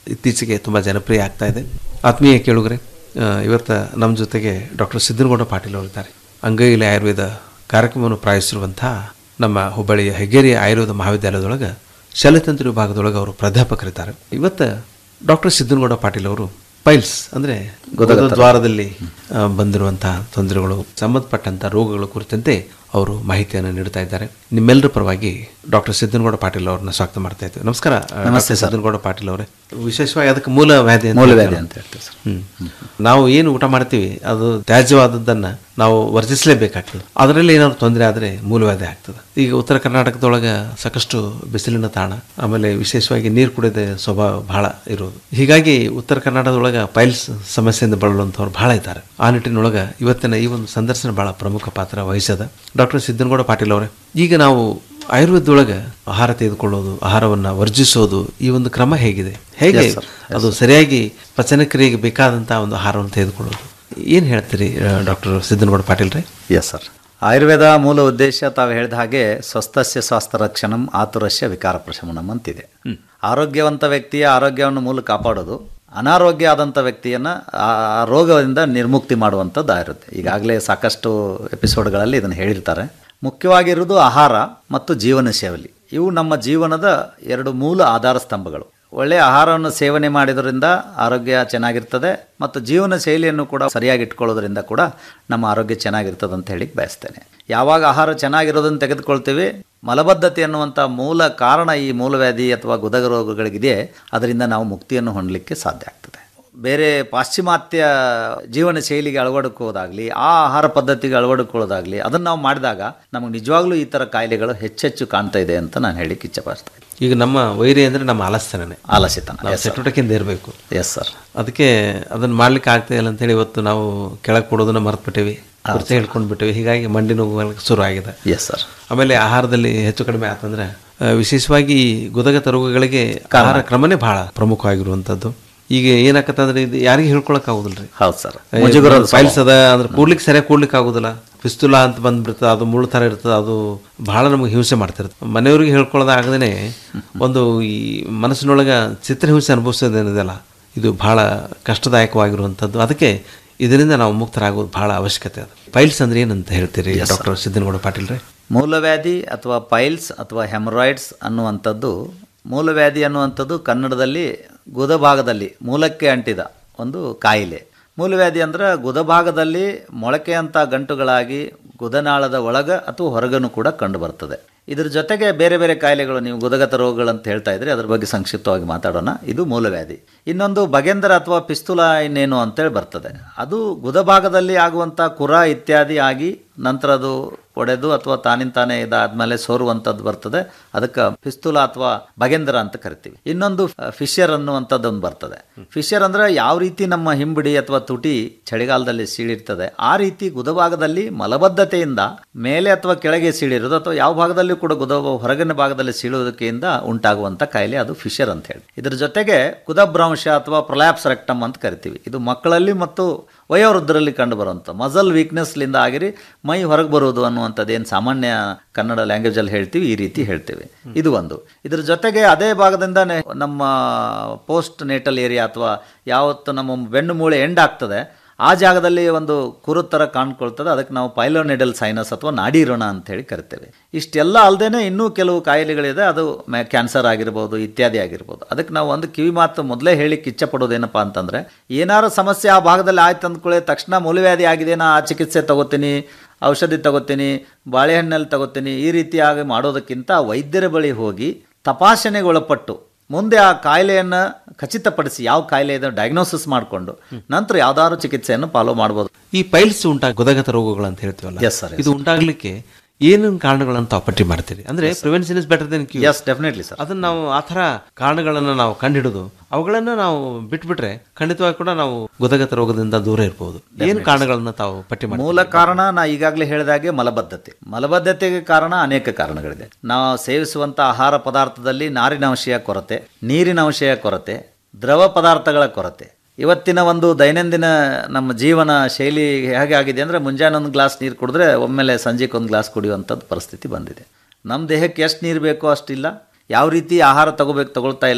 ಇತ್ತೀಚೆಗೆ ತುಂಬ ಜನಪ್ರಿಯ ಆಗ್ತಾ ಇದೆ ಆತ್ಮೀಯ ಕೇಳುಗರೆ ಆ, ಇವತ್ತು ನಮ್ಮ ಜೊತೆಗೆ ಡಾಕ್ಟರ್ ಸಿದ್ದನಗೌಡ ಪಾಟೀಲ್ ಅವರಿದ್ದಾರೆ ಅಂಗೈಲಿ ಆಯುರ್ವೇದ ಕಾರ್ಯಕ್ರಮವನ್ನು ಪ್ರಾಯಿಸಿರುವಂತಹ ನಮ್ಮ ಹುಬ್ಬಳ್ಳಿಯ ಹೆಗ್ಗೇರಿ ಆಯುರ್ವೇದ ಮಹಾವಿದ್ಯಾಲಯದೊಳಗೆ ಶಲತಂತ್ರ ವಿಭಾಗದೊಳಗೆ ಅವರು ಪ್ರಾಧ್ಯಾಪಕರಿದ್ದಾರೆ ಇವತ್ತು ಡಾಕ್ಟರ್ ಸಿದ್ದನಗೌಡ ಪಾಟೀಲ್ ಅವರು ಪೈಲ್ಸ್ ಅಂದರೆ
ಗುದಗತ.
ದ್ವಾರದಲ್ಲಿ ಆ, ಬಂದಿರುವಂತಹ ತೊಂದರೆಗಳು ಸಂಬಂಧಪಟ್ಟಂಥ ರೋಗಗಳ ಕುರಿತಂತೆ ಅವರು ಮಾಹಿತಿಯನ್ನು ನೀಡ್ತಾ ಇದ್ದಾರೆ ನಿಮ್ಮೆಲ್ಲರ ಪರವಾಗಿ ಡಾಕ್ಟರ್ ಸಿದ್ದನಗೌಡ ಪಾಟೀಲ್ ಅವರನ್ನ ಸ್ವಾಗತ ಮಾಡ್ತಾ ಇದ್ದೇವೆ ನಮಸ್ಕಾರ ಆ,
ನಮಸ್ತೆ
ಡಾಕ್ಟರ್
ಸರ್.
ಸಿದ್ದನಗೌಡ ಪಾಟೀಲ್ ಅವರೇ ವಿಶೇಷವಾಗಿ ಅದಕ್ಕೆ ಮೂಲ ವ್ಯಾಧಿ ಅಂತ
ಮೂಲ
ಹೇಳ್ತೀವಿ
ವ್ಯಾಧಿ
ನಾವು.
ಅಂತ ಹೇಳ್ತೀವಿ ಸರ್.
ಹ್ಮ್. ನಾವು ಏನು ಊಟ ಮಾಡ್ತೀವಿ ಅದು ತ್ಯಾಜ್ಯವಾದದ್ದನ್ನ ನಾವು ವರ್ಜಿಸಲೇಬೇಕಾಗ್ತದೆ ಅದರಲ್ಲಿ ಏನಾದ್ರು ತೊಂದರೆ ಆದರೆ ಮೂಲವ್ಯಾಧಿ ಆಗ್ತದೆ ಈಗ ಉತ್ತರ ಕರ್ನಾಟಕದೊಳಗೆ ಸಾಕಷ್ಟು ಬಿಸಿಲಿನ ತಾಣ ಆಮೇಲೆ ವಿಶೇಷವಾಗಿ ನೀರು ಕುಡಿದ ಸ್ವಭಾವ ಬಹಳ ಇರೋದು ಹೀಗಾಗಿ ಉತ್ತರ ಕರ್ನಾಟಕದೊಳಗೆ ಪೈಲ್ಸ್ ಸಮಸ್ಯೆಯಿಂದ ಬಳಲುವಂಥವ್ರು ಬಹಳ ಇದ್ದಾರೆ ಆ ನಿಟ್ಟಿನೊಳಗೆ ಇವತ್ತಿನ ಈ ಒಂದು ಸಂದರ್ಶನ ಬಹಳ ಪ್ರಮುಖ ಪಾತ್ರ ವಹಿಸದ ಡಾಕ್ಟರ್ ಸಿದ್ದನಗೌಡ ಪಾಟೀಲ್ ಅವರೇ ಈಗ ನಾವು ಆಯುರ್ವೇದದೊಳಗೆ ಆಹಾರ ತೆಗೆದುಕೊಳ್ಳೋದು ಆಹಾರವನ್ನು ವರ್ಜಿಸೋದು ಈ ಒಂದು ಕ್ರಮ ಹೇಗಿದೆ ಹೇಗೆ
Yes, sir. Yes,
ಅದು ಸರಿಯಾಗಿ ಪಚನಕ್ರಿಯೆಗೆ ಬೇಕಾದಂಥ ಒಂದು ಆಹಾರವನ್ನು ತೆಗೆದುಕೊಳ್ಳೋದು ಏನು ಹೇಳ್ತೀರಿ ಡಾಕ್ಟರ್ ಸಿದ್ದನಗೌಡ ಪಾಟೀಲ್ ರೇ
ಎಸ್ ಸರ್ ಆಯುರ್ವೇದ ಮೂಲ ಉದ್ದೇಶ ತಾವು ಹೇಳಿದ ಹಾಗೆ ಸ್ವಸ್ಥಸ್ಯ ಸ್ವಾಸ್ಥ್ಯ ರಕ್ಷಣಂ ಆತುರಸ್ಯ ವಿಕಾರ ಪ್ರಶಮನಂ ಅಂತಿದೆ ಆರೋಗ್ಯವಂತ ವ್ಯಕ್ತಿಯ ಆರೋಗ್ಯವನ್ನು ಮೂಲ ಕಾಪಾಡೋದು ಅನಾರೋಗ್ಯ ಆದಂಥ ವ್ಯಕ್ತಿಯನ್ನು ಆ ಆ ರೋಗದಿಂದ ನಿರ್ಮುಕ್ತಿ ಮಾಡುವಂಥದ್ದು ಆಯುರ್ವೇದ ಈಗಾಗಲೇ ಸಾಕಷ್ಟು ಎಪಿಸೋಡ್ಗಳಲ್ಲಿ ಇದನ್ನು ಹೇಳಿರ್ತಾರೆ ಮುಖ್ಯವಾಗಿರುವುದು ಆಹಾರ ಮತ್ತು ಜೀವನ ಶೈಲಿ ಇವು ನಮ್ಮ ಜೀವನದ ಎರಡು ಮೂಲ ಆಧಾರ ಸ್ತಂಭಗಳು ಒಳ್ಳೆಯ ಆಹಾರವನ್ನು ಸೇವನೆ ಮಾಡಿದ್ರಿಂದ ಆರೋಗ್ಯ ಚೆನ್ನಾಗಿರ್ತದೆ ಮತ್ತು ಜೀವನ ಶೈಲಿಯನ್ನು ಕೂಡ ಸರಿಯಾಗಿ ಇಟ್ಕೊಳ್ಳೋದ್ರಿಂದ ಕೂಡ ನಮ್ಮ ಆರೋಗ್ಯ ಚೆನ್ನಾಗಿರ್ತದೆ ಅಂತ ಹೇಳಿ ಬಯಸ್ತೇನೆ ಯಾವಾಗ ಆಹಾರ ಚೆನ್ನಾಗಿರೋದನ್ನು ತೆಗೆದುಕೊಳ್ತೀವಿ ಮಲಬದ್ಧತೆ ಅನ್ನುವಂಥ ಮೂಲ ಕಾರಣ ಈ ಮೂಲವ್ಯಾಧಿ ಅಥವಾ ಗುದಗ ರೋಗಗಳಿಗಿದೆ ಅದರಿಂದ ನಾವು ಮುಕ್ತಿಯನ್ನು ಹೊಂದಲಿಕ್ಕೆ ಸಾಧ್ಯ ಆಗ್ತದೆ ಬೇರೆ ಪಾಶ್ಚಿಮಾತ್ಯ ಜೀವನ ಶೈಲಿಗೆ ಅಳವಡಿಕೊಳ್ಳೋದಾಗಲಿ ಆ ಆಹಾರ ಪದ್ಧತಿಗೆ ಅಳವಡಿಕೊಳ್ಳೋದಾಗಲಿ ಅದನ್ನು ನಾವು ಮಾಡಿದಾಗ ನಮಗೆ ನಿಜವಾಗ್ಲೂ ಈ ಥರ ಕಾಯಿಲೆಗಳು ಹೆಚ್ಚೆಚ್ಚು ಕಾಣ್ತಾ ಇದೆ ಅಂತ ನಾನು ಹೇಳಿಕ್ಕೆ ಇಚ್ಛೆಪಡ್ತೇನೆ
ಈಗ ನಮ್ಮ ವೈರಿ ಅಂದರೆ ನಮ್ಮ ಆಲಸ್ಯನೇ
ಆಲಸ್ಯತನ
ನಾವು
Yes, sir.
ಚಟುವಟಿಕೆಯಿಂದ ಇರಬೇಕು
ಎಸ್ ಸರ್
ಅದಕ್ಕೆ ಅದನ್ನು ಮಾಡ್ಲಿಕ್ಕೆ ಆಗ್ತಾ ಇಲ್ಲ ಅಂತೇಳಿ ಇವತ್ತು ನಾವು ಕೆಳಗೆ ಕೊಡೋದನ್ನ ಮರೆತುಬಿಟ್ಟಿವಿ ಕುರ್ಚಿ ಹಿಡ್ಕೊಂಡು ಬಿಟ್ಟಿವಿ ಹೀಗಾಗಿ ಮಂಡಿ ನೋವು ಶುರು ಆಗಿದೆ
ಎಸ್ ಸರ್
ಆಮೇಲೆ ಆಹಾರದಲ್ಲಿ ಹೆಚ್ಚು ಕಡಿಮೆ ಆತಂದ್ರೆ ಆ, ವಿಶೇಷವಾಗಿ ಗುದಗತ ರೋಗಗಳಿಗೆ ಆಹಾರ ಕ್ರಮನೇ ಬಹಳ ಪ್ರಮುಖವಾಗಿರುವಂಥದ್ದು ಈಗ ಏನಾಕತ್ತಂದ್ರೆ ಇದು ಯಾರಿಗೆ ಹೇಳ್ಕೊಳಕ್ ಆಗುದಿಲ್ಲ ರೀ
ಹೌದು ಸರ್ ಮುಜುಗರದ
ಫೈಲ್ಸ್ ಅದ ಅಂದ್ರೆ ಕೂಡ್ಲಿಕ್ಕೆ ಸರಿಯಾಗಿ ಕೂಡ್ಲಿಕ್ಕೆ ಆಗುದಿಲ್ಲ ಪಿಸ್ತುಲ ಅಂತ ಬಂದ್ಬಿಡ್ತದೆ ಅದು ಮುಳ್ಳು ಥರ ಇರ್ತದೆ ಅದು ಬಹಳ ನಮಗೆ ಹಿಂಸೆ ಮಾಡ್ತಿರ್ತದೆ ಮನೆಯವ್ರಿಗೆ ಹೇಳ್ಕೊಳ್ಳೋದಾಗದೇ ಒಂದು ಈ ಮನಸ್ಸಿನೊಳಗೆ ಚಿತ್ರಹಿಂಸೆ ಅನುಭವಿಸೋದೇನಿದೆಯಲ್ಲ ಇದು ಬಹಳ ಕಷ್ಟದಾಯಕವಾಗಿರುವಂಥದ್ದು ಅದಕ್ಕೆ ಇದರಿಂದ ನಾವು ಮುಕ್ತರಾಗೋದು ಬಹಳ ಅವಶ್ಯಕತೆ ಅದು ಫೈಲ್ಸ್ ಅಂದ್ರೆ ಏನಂತ ಹೇಳ್ತೀರಿ
Yes, sir.
ಸಿದ್ದನಗೌಡ ಪಾಟೀಲ್ ರೀ
ಮೂಲವ್ಯಾಧಿ ಅಥವಾ ಪೈಲ್ಸ್ ಅಥವಾ ಹೆಮರಾಯ್ಡ್ಸ್ ಅನ್ನುವಂಥದ್ದು ಮೂಲವ್ಯಾಧಿ ಅನ್ನುವಂಥದ್ದು ಕನ್ನಡದಲ್ಲಿ ಗುದಭಾಗದಲ್ಲಿ ಮೂಲಕ್ಕೆ ಅಂಟಿದ ಒಂದು ಕಾಯಿಲೆ ಮೂಲವ್ಯಾಧಿ ಅಂದ್ರೆ ಗುದಭಾಗದಲ್ಲಿ ಮೊಳಕೆಯಂಥ ಗಂಟುಗಳಾಗಿ ಗುದನಾಳದ ಒಳಗ ಅಥವಾ ಹೊರಗನು ಕೂಡ ಕಂಡು ಬರ್ತದೆ ಇದ್ರ ಜೊತೆಗೆ ಬೇರೆ ಬೇರೆ ಕಾಯಿಲೆಗಳು ನೀವು ಗುದಗತ ರೋಗಗಳು ಅಂತ ಹೇಳ್ತಾ ಇದ್ರೆ ಅದ್ರ ಬಗ್ಗೆ ಸಂಕ್ಷಿಪ್ತವಾಗಿ ಮಾತಾಡೋಣ ಇದು ಮೂಲವ್ಯಾಧಿ ಇನ್ನೊಂದು ಬಗೆಂದರ ಅಥವಾ ಪಿಸ್ತುಲ ಇನ್ನೇನು ಅಂತೇಳಿ ಬರ್ತದೆ ಅದು ಗುದಭಾಗದಲ್ಲಿ ಆಗುವಂಥ ಕುರ ಇತ್ಯಾದಿ ಆಗಿ ನಂತರ ಅದು ಒಡೆದು ಅಥವಾ ತಾನಿನ್ ತಾನೇ ಇದಾದ್ಮೇಲೆ ಸೋರುವಂಥದ್ದು ಬರ್ತದೆ ಅದಕ್ಕೆ ಪಿಸ್ತುಲ ಅಥವಾ ಬಗೆಂದರ ಅಂತ ಕರಿತೀವಿ ಇನ್ನೊಂದು ಫಿಶರ್ ಅನ್ನುವಂಥದ್ದೊಂದು ಬರ್ತದೆ ಫಿಶರ್ ಅಂದ್ರೆ ಯಾವ ರೀತಿ ನಮ್ಮ ಹಿಂಬಡಿ ಅಥವಾ ತುಟಿ ಚಳಿಗಾಲದಲ್ಲಿ ಸೀಳಿರ್ತದೆ ಆ ರೀತಿ ಗುದಭಾಗದಲ್ಲಿ ಮಲಬದ್ಧತೆಯಿಂದ ಮೇಲೆ ಅಥವಾ ಕೆಳಗೆ ಸೀಳಿರೋದು ಅಥವಾ ಯಾವ ಭಾಗದಲ್ಲೂ ಕೂಡ ಗುದ ಹೊರಗಿನ ಭಾಗದಲ್ಲಿ ಸೀಳುವುದಕ್ಕಿಂದ ಉಂಟಾಗುವಂಥ ಕಾಯಿಲೆ ಅದು ಫಿಶರ್ ಅಂತ ಹೇಳಿ ಇದ್ರ ಜೊತೆಗೆ ಕುದಭ್ರಂಶ ಅಥವಾ ಪ್ರೊಲ್ಯಾಪ್ಸ್ ರೆಕ್ಟಮ್ ಅಂತ ಕರಿತೀವಿ ಇದು ಮಕ್ಕಳಲ್ಲಿ ಮತ್ತು ವಯೋವೃದ್ಧರಲ್ಲಿ ಕಂಡು ಬರುವಂಥ ಮಸಲ್ ವೀಕ್ನೆಸ್ಲಿಂದ ಆಗಿರಿ ಮೈ ಹೊರಗೆ ಬರುವುದು ಅನ್ನುವಂಥದ್ದು ಏನು ಸಾಮಾನ್ಯ ಕನ್ನಡ ಲ್ಯಾಂಗ್ವೇಜಲ್ಲಿ ಹೇಳ್ತೀವಿ ಈ ರೀತಿ ಹೇಳ್ತೀವಿ ಇದು ಒಂದು ಇದ್ರ ಜೊತೆಗೆ ಅದೇ ಭಾಗದಿಂದಾನೆ ನಮ್ಮ ಪೋಸ್ಟ್ ನೇಟಲ್ ಏರಿಯಾ ಅಥವಾ ಯಾವತ್ತು ನಮ್ಮ ಬೆನ್ನು ಮೂಳೆ ಎಂಡ್ ಆಗ್ತದೆ ಆ ಜಾಗದಲ್ಲಿ ಒಂದು ಕುರು ಥರ ಕಾಣ್ಕೊಳ್ತದೆ ಅದಕ್ಕೆ ನಾವು ಪೈಲೋನೆಡಲ್ ಸೈನಸ್ ಅಥವಾ ನಾಡಿ ಋಣ ಅಂತ ಹೇಳಿ ಕರಿತೇವೆ ಇಷ್ಟೆಲ್ಲ ಅಲ್ಲದೆ ಇನ್ನೂ ಕೆಲವು ಕಾಯಿಲೆಗಳಿದೆ ಅದು ಕ್ಯಾನ್ಸರ್ ಆಗಿರ್ಬೋದು ಇತ್ಯಾದಿ ಆಗಿರ್ಬೋದು ಅದಕ್ಕೆ ನಾವು ಒಂದು ಕಿವಿ ಮಾತು ಮೊದಲೇ ಹೇಳಿಕ್ಕೆ ಇಚ್ಛೆ ಪಡೋದೇನಪ್ಪ ಅಂತಂದ್ರೆ ಏನಾರು ಸಮಸ್ಯೆ ಆ ಭಾಗದಲ್ಲಿ ಆಯ್ತು ಅಂದ್ಕೊಳ್ಳಿ ತಕ್ಷಣ ಮೂಲವ್ಯಾಧಿ ಆಗಿದೆ ನಾ ಆ ಚಿಕಿತ್ಸೆ ತಗೋತೀನಿ ಔಷಧಿ ತಗೋತೀನಿ ಬಾಳೆಹಣ್ಣಲ್ಲಿ ತಗೋತೀನಿ ಈ ರೀತಿಯಾಗಿ ಮಾಡೋದಕ್ಕಿಂತ ವೈದ್ಯರ ಬಳಿ ಹೋಗಿ ತಪಾಸಣೆಗೆ ಒಳಪಟ್ಟು ಮುಂದೆ ಆ ಕಾಯಿಲೆಯನ್ನು ಖಚಿತಪಡಿಸಿ ಯಾವ ಕಾಯಿಲೆ ಇದೆ ಡಯಾಗ್ನೋಸಿಸ್ ಮಾಡಿಕೊಂಡು ನಂತರ ಯಾವ್ದಾದ್ರು ಚಿಕಿತ್ಸೆಯನ್ನು ಫಾಲೋ ಮಾಡ್ಬೋದು
ಈ ಪೈಲ್ಸ್ ಉಂಟಾ ಗುದಗತ ರೋಗಗಳು ಅಂತ ಹೇಳ್ತೀವಲ್ಲ
Yes, sir, yes,
ಇದು ಉಂಟಾಗ್ಲಿಕ್ಕೆ ಏನೇನು ಕಾರಣಗಳನ್ನು ತಾವು ಪಟ್ಟಿ ಮಾಡ್ತೀರಿ ಅಂದ್ರೆ prevention is better than cure
yes definitely sir
ಅದನ್ನ ನಾವು ಆ ಥರ ಕಾರಣಗಳನ್ನು ನಾವು ಕಂಡುಹಿಡಿದು ಅವುಗಳನ್ನ ನಾವು ಬಿಟ್ಬಿಟ್ರೆ ಖಂಡಿತವಾಗಿ ಕೂಡ ನಾವು ಗುದಗತ ರೋಗದಿಂದ ದೂರ ಇರಬಹುದು ಏನು ಕಾರಣಗಳನ್ನ ತಾವು ಪಟ್ಟಿ ಮಾಡಿ
ಮೂಲ ಕಾರಣ ನಾ ಈಗಾಗಲೇ ಹೇಳಿದಾಗೆ ಮಲಬದ್ಧತೆ ಮಲಬದ್ಧತೆಗೆ ಕಾರಣ ಅನೇಕ ಕಾರಣಗಳಿದೆ ನಾವು ಸೇವಿಸುವಂಥ ಆಹಾರ ಪದಾರ್ಥದಲ್ಲಿ ನಾರಿನಾಂಶಯ ಕೊರತೆ ನೀರಿನಾಂಶಯ ಕೊರತೆ ದ್ರವ ಪದಾರ್ಥಗಳ ಕೊರತೆ ಇವತ್ತಿನ ಒಂದು ದೈನಂದಿನ ನಮ್ಮ ಜೀವನ ಶೈಲಿ ಹೇಗೆ ಆಗಿದೆ ಅಂದರೆ ಮುಂಜಾನೆ ಒಂದು ಗ್ಲಾಸ್ ನೀರು ಕುಡಿದ್ರೆ ಒಮ್ಮೆಲೆ ಸಂಜೆಗೆ ಒಂದು ಗ್ಲಾಸ್ ಕುಡಿಯುವಂಥದ್ದು ಪರಿಸ್ಥಿತಿ ಬಂದಿದೆ ನಮ್ಮ ದೇಹಕ್ಕೆ ಎಷ್ಟು ನೀರು ಬೇಕೋ ಅಷ್ಟಿಲ್ಲ ಯಾವ ರೀತಿ ಆಹಾರ ತಗೋಬೇಕು ತಗೊಳ್ತಾ ಇಲ್ಲ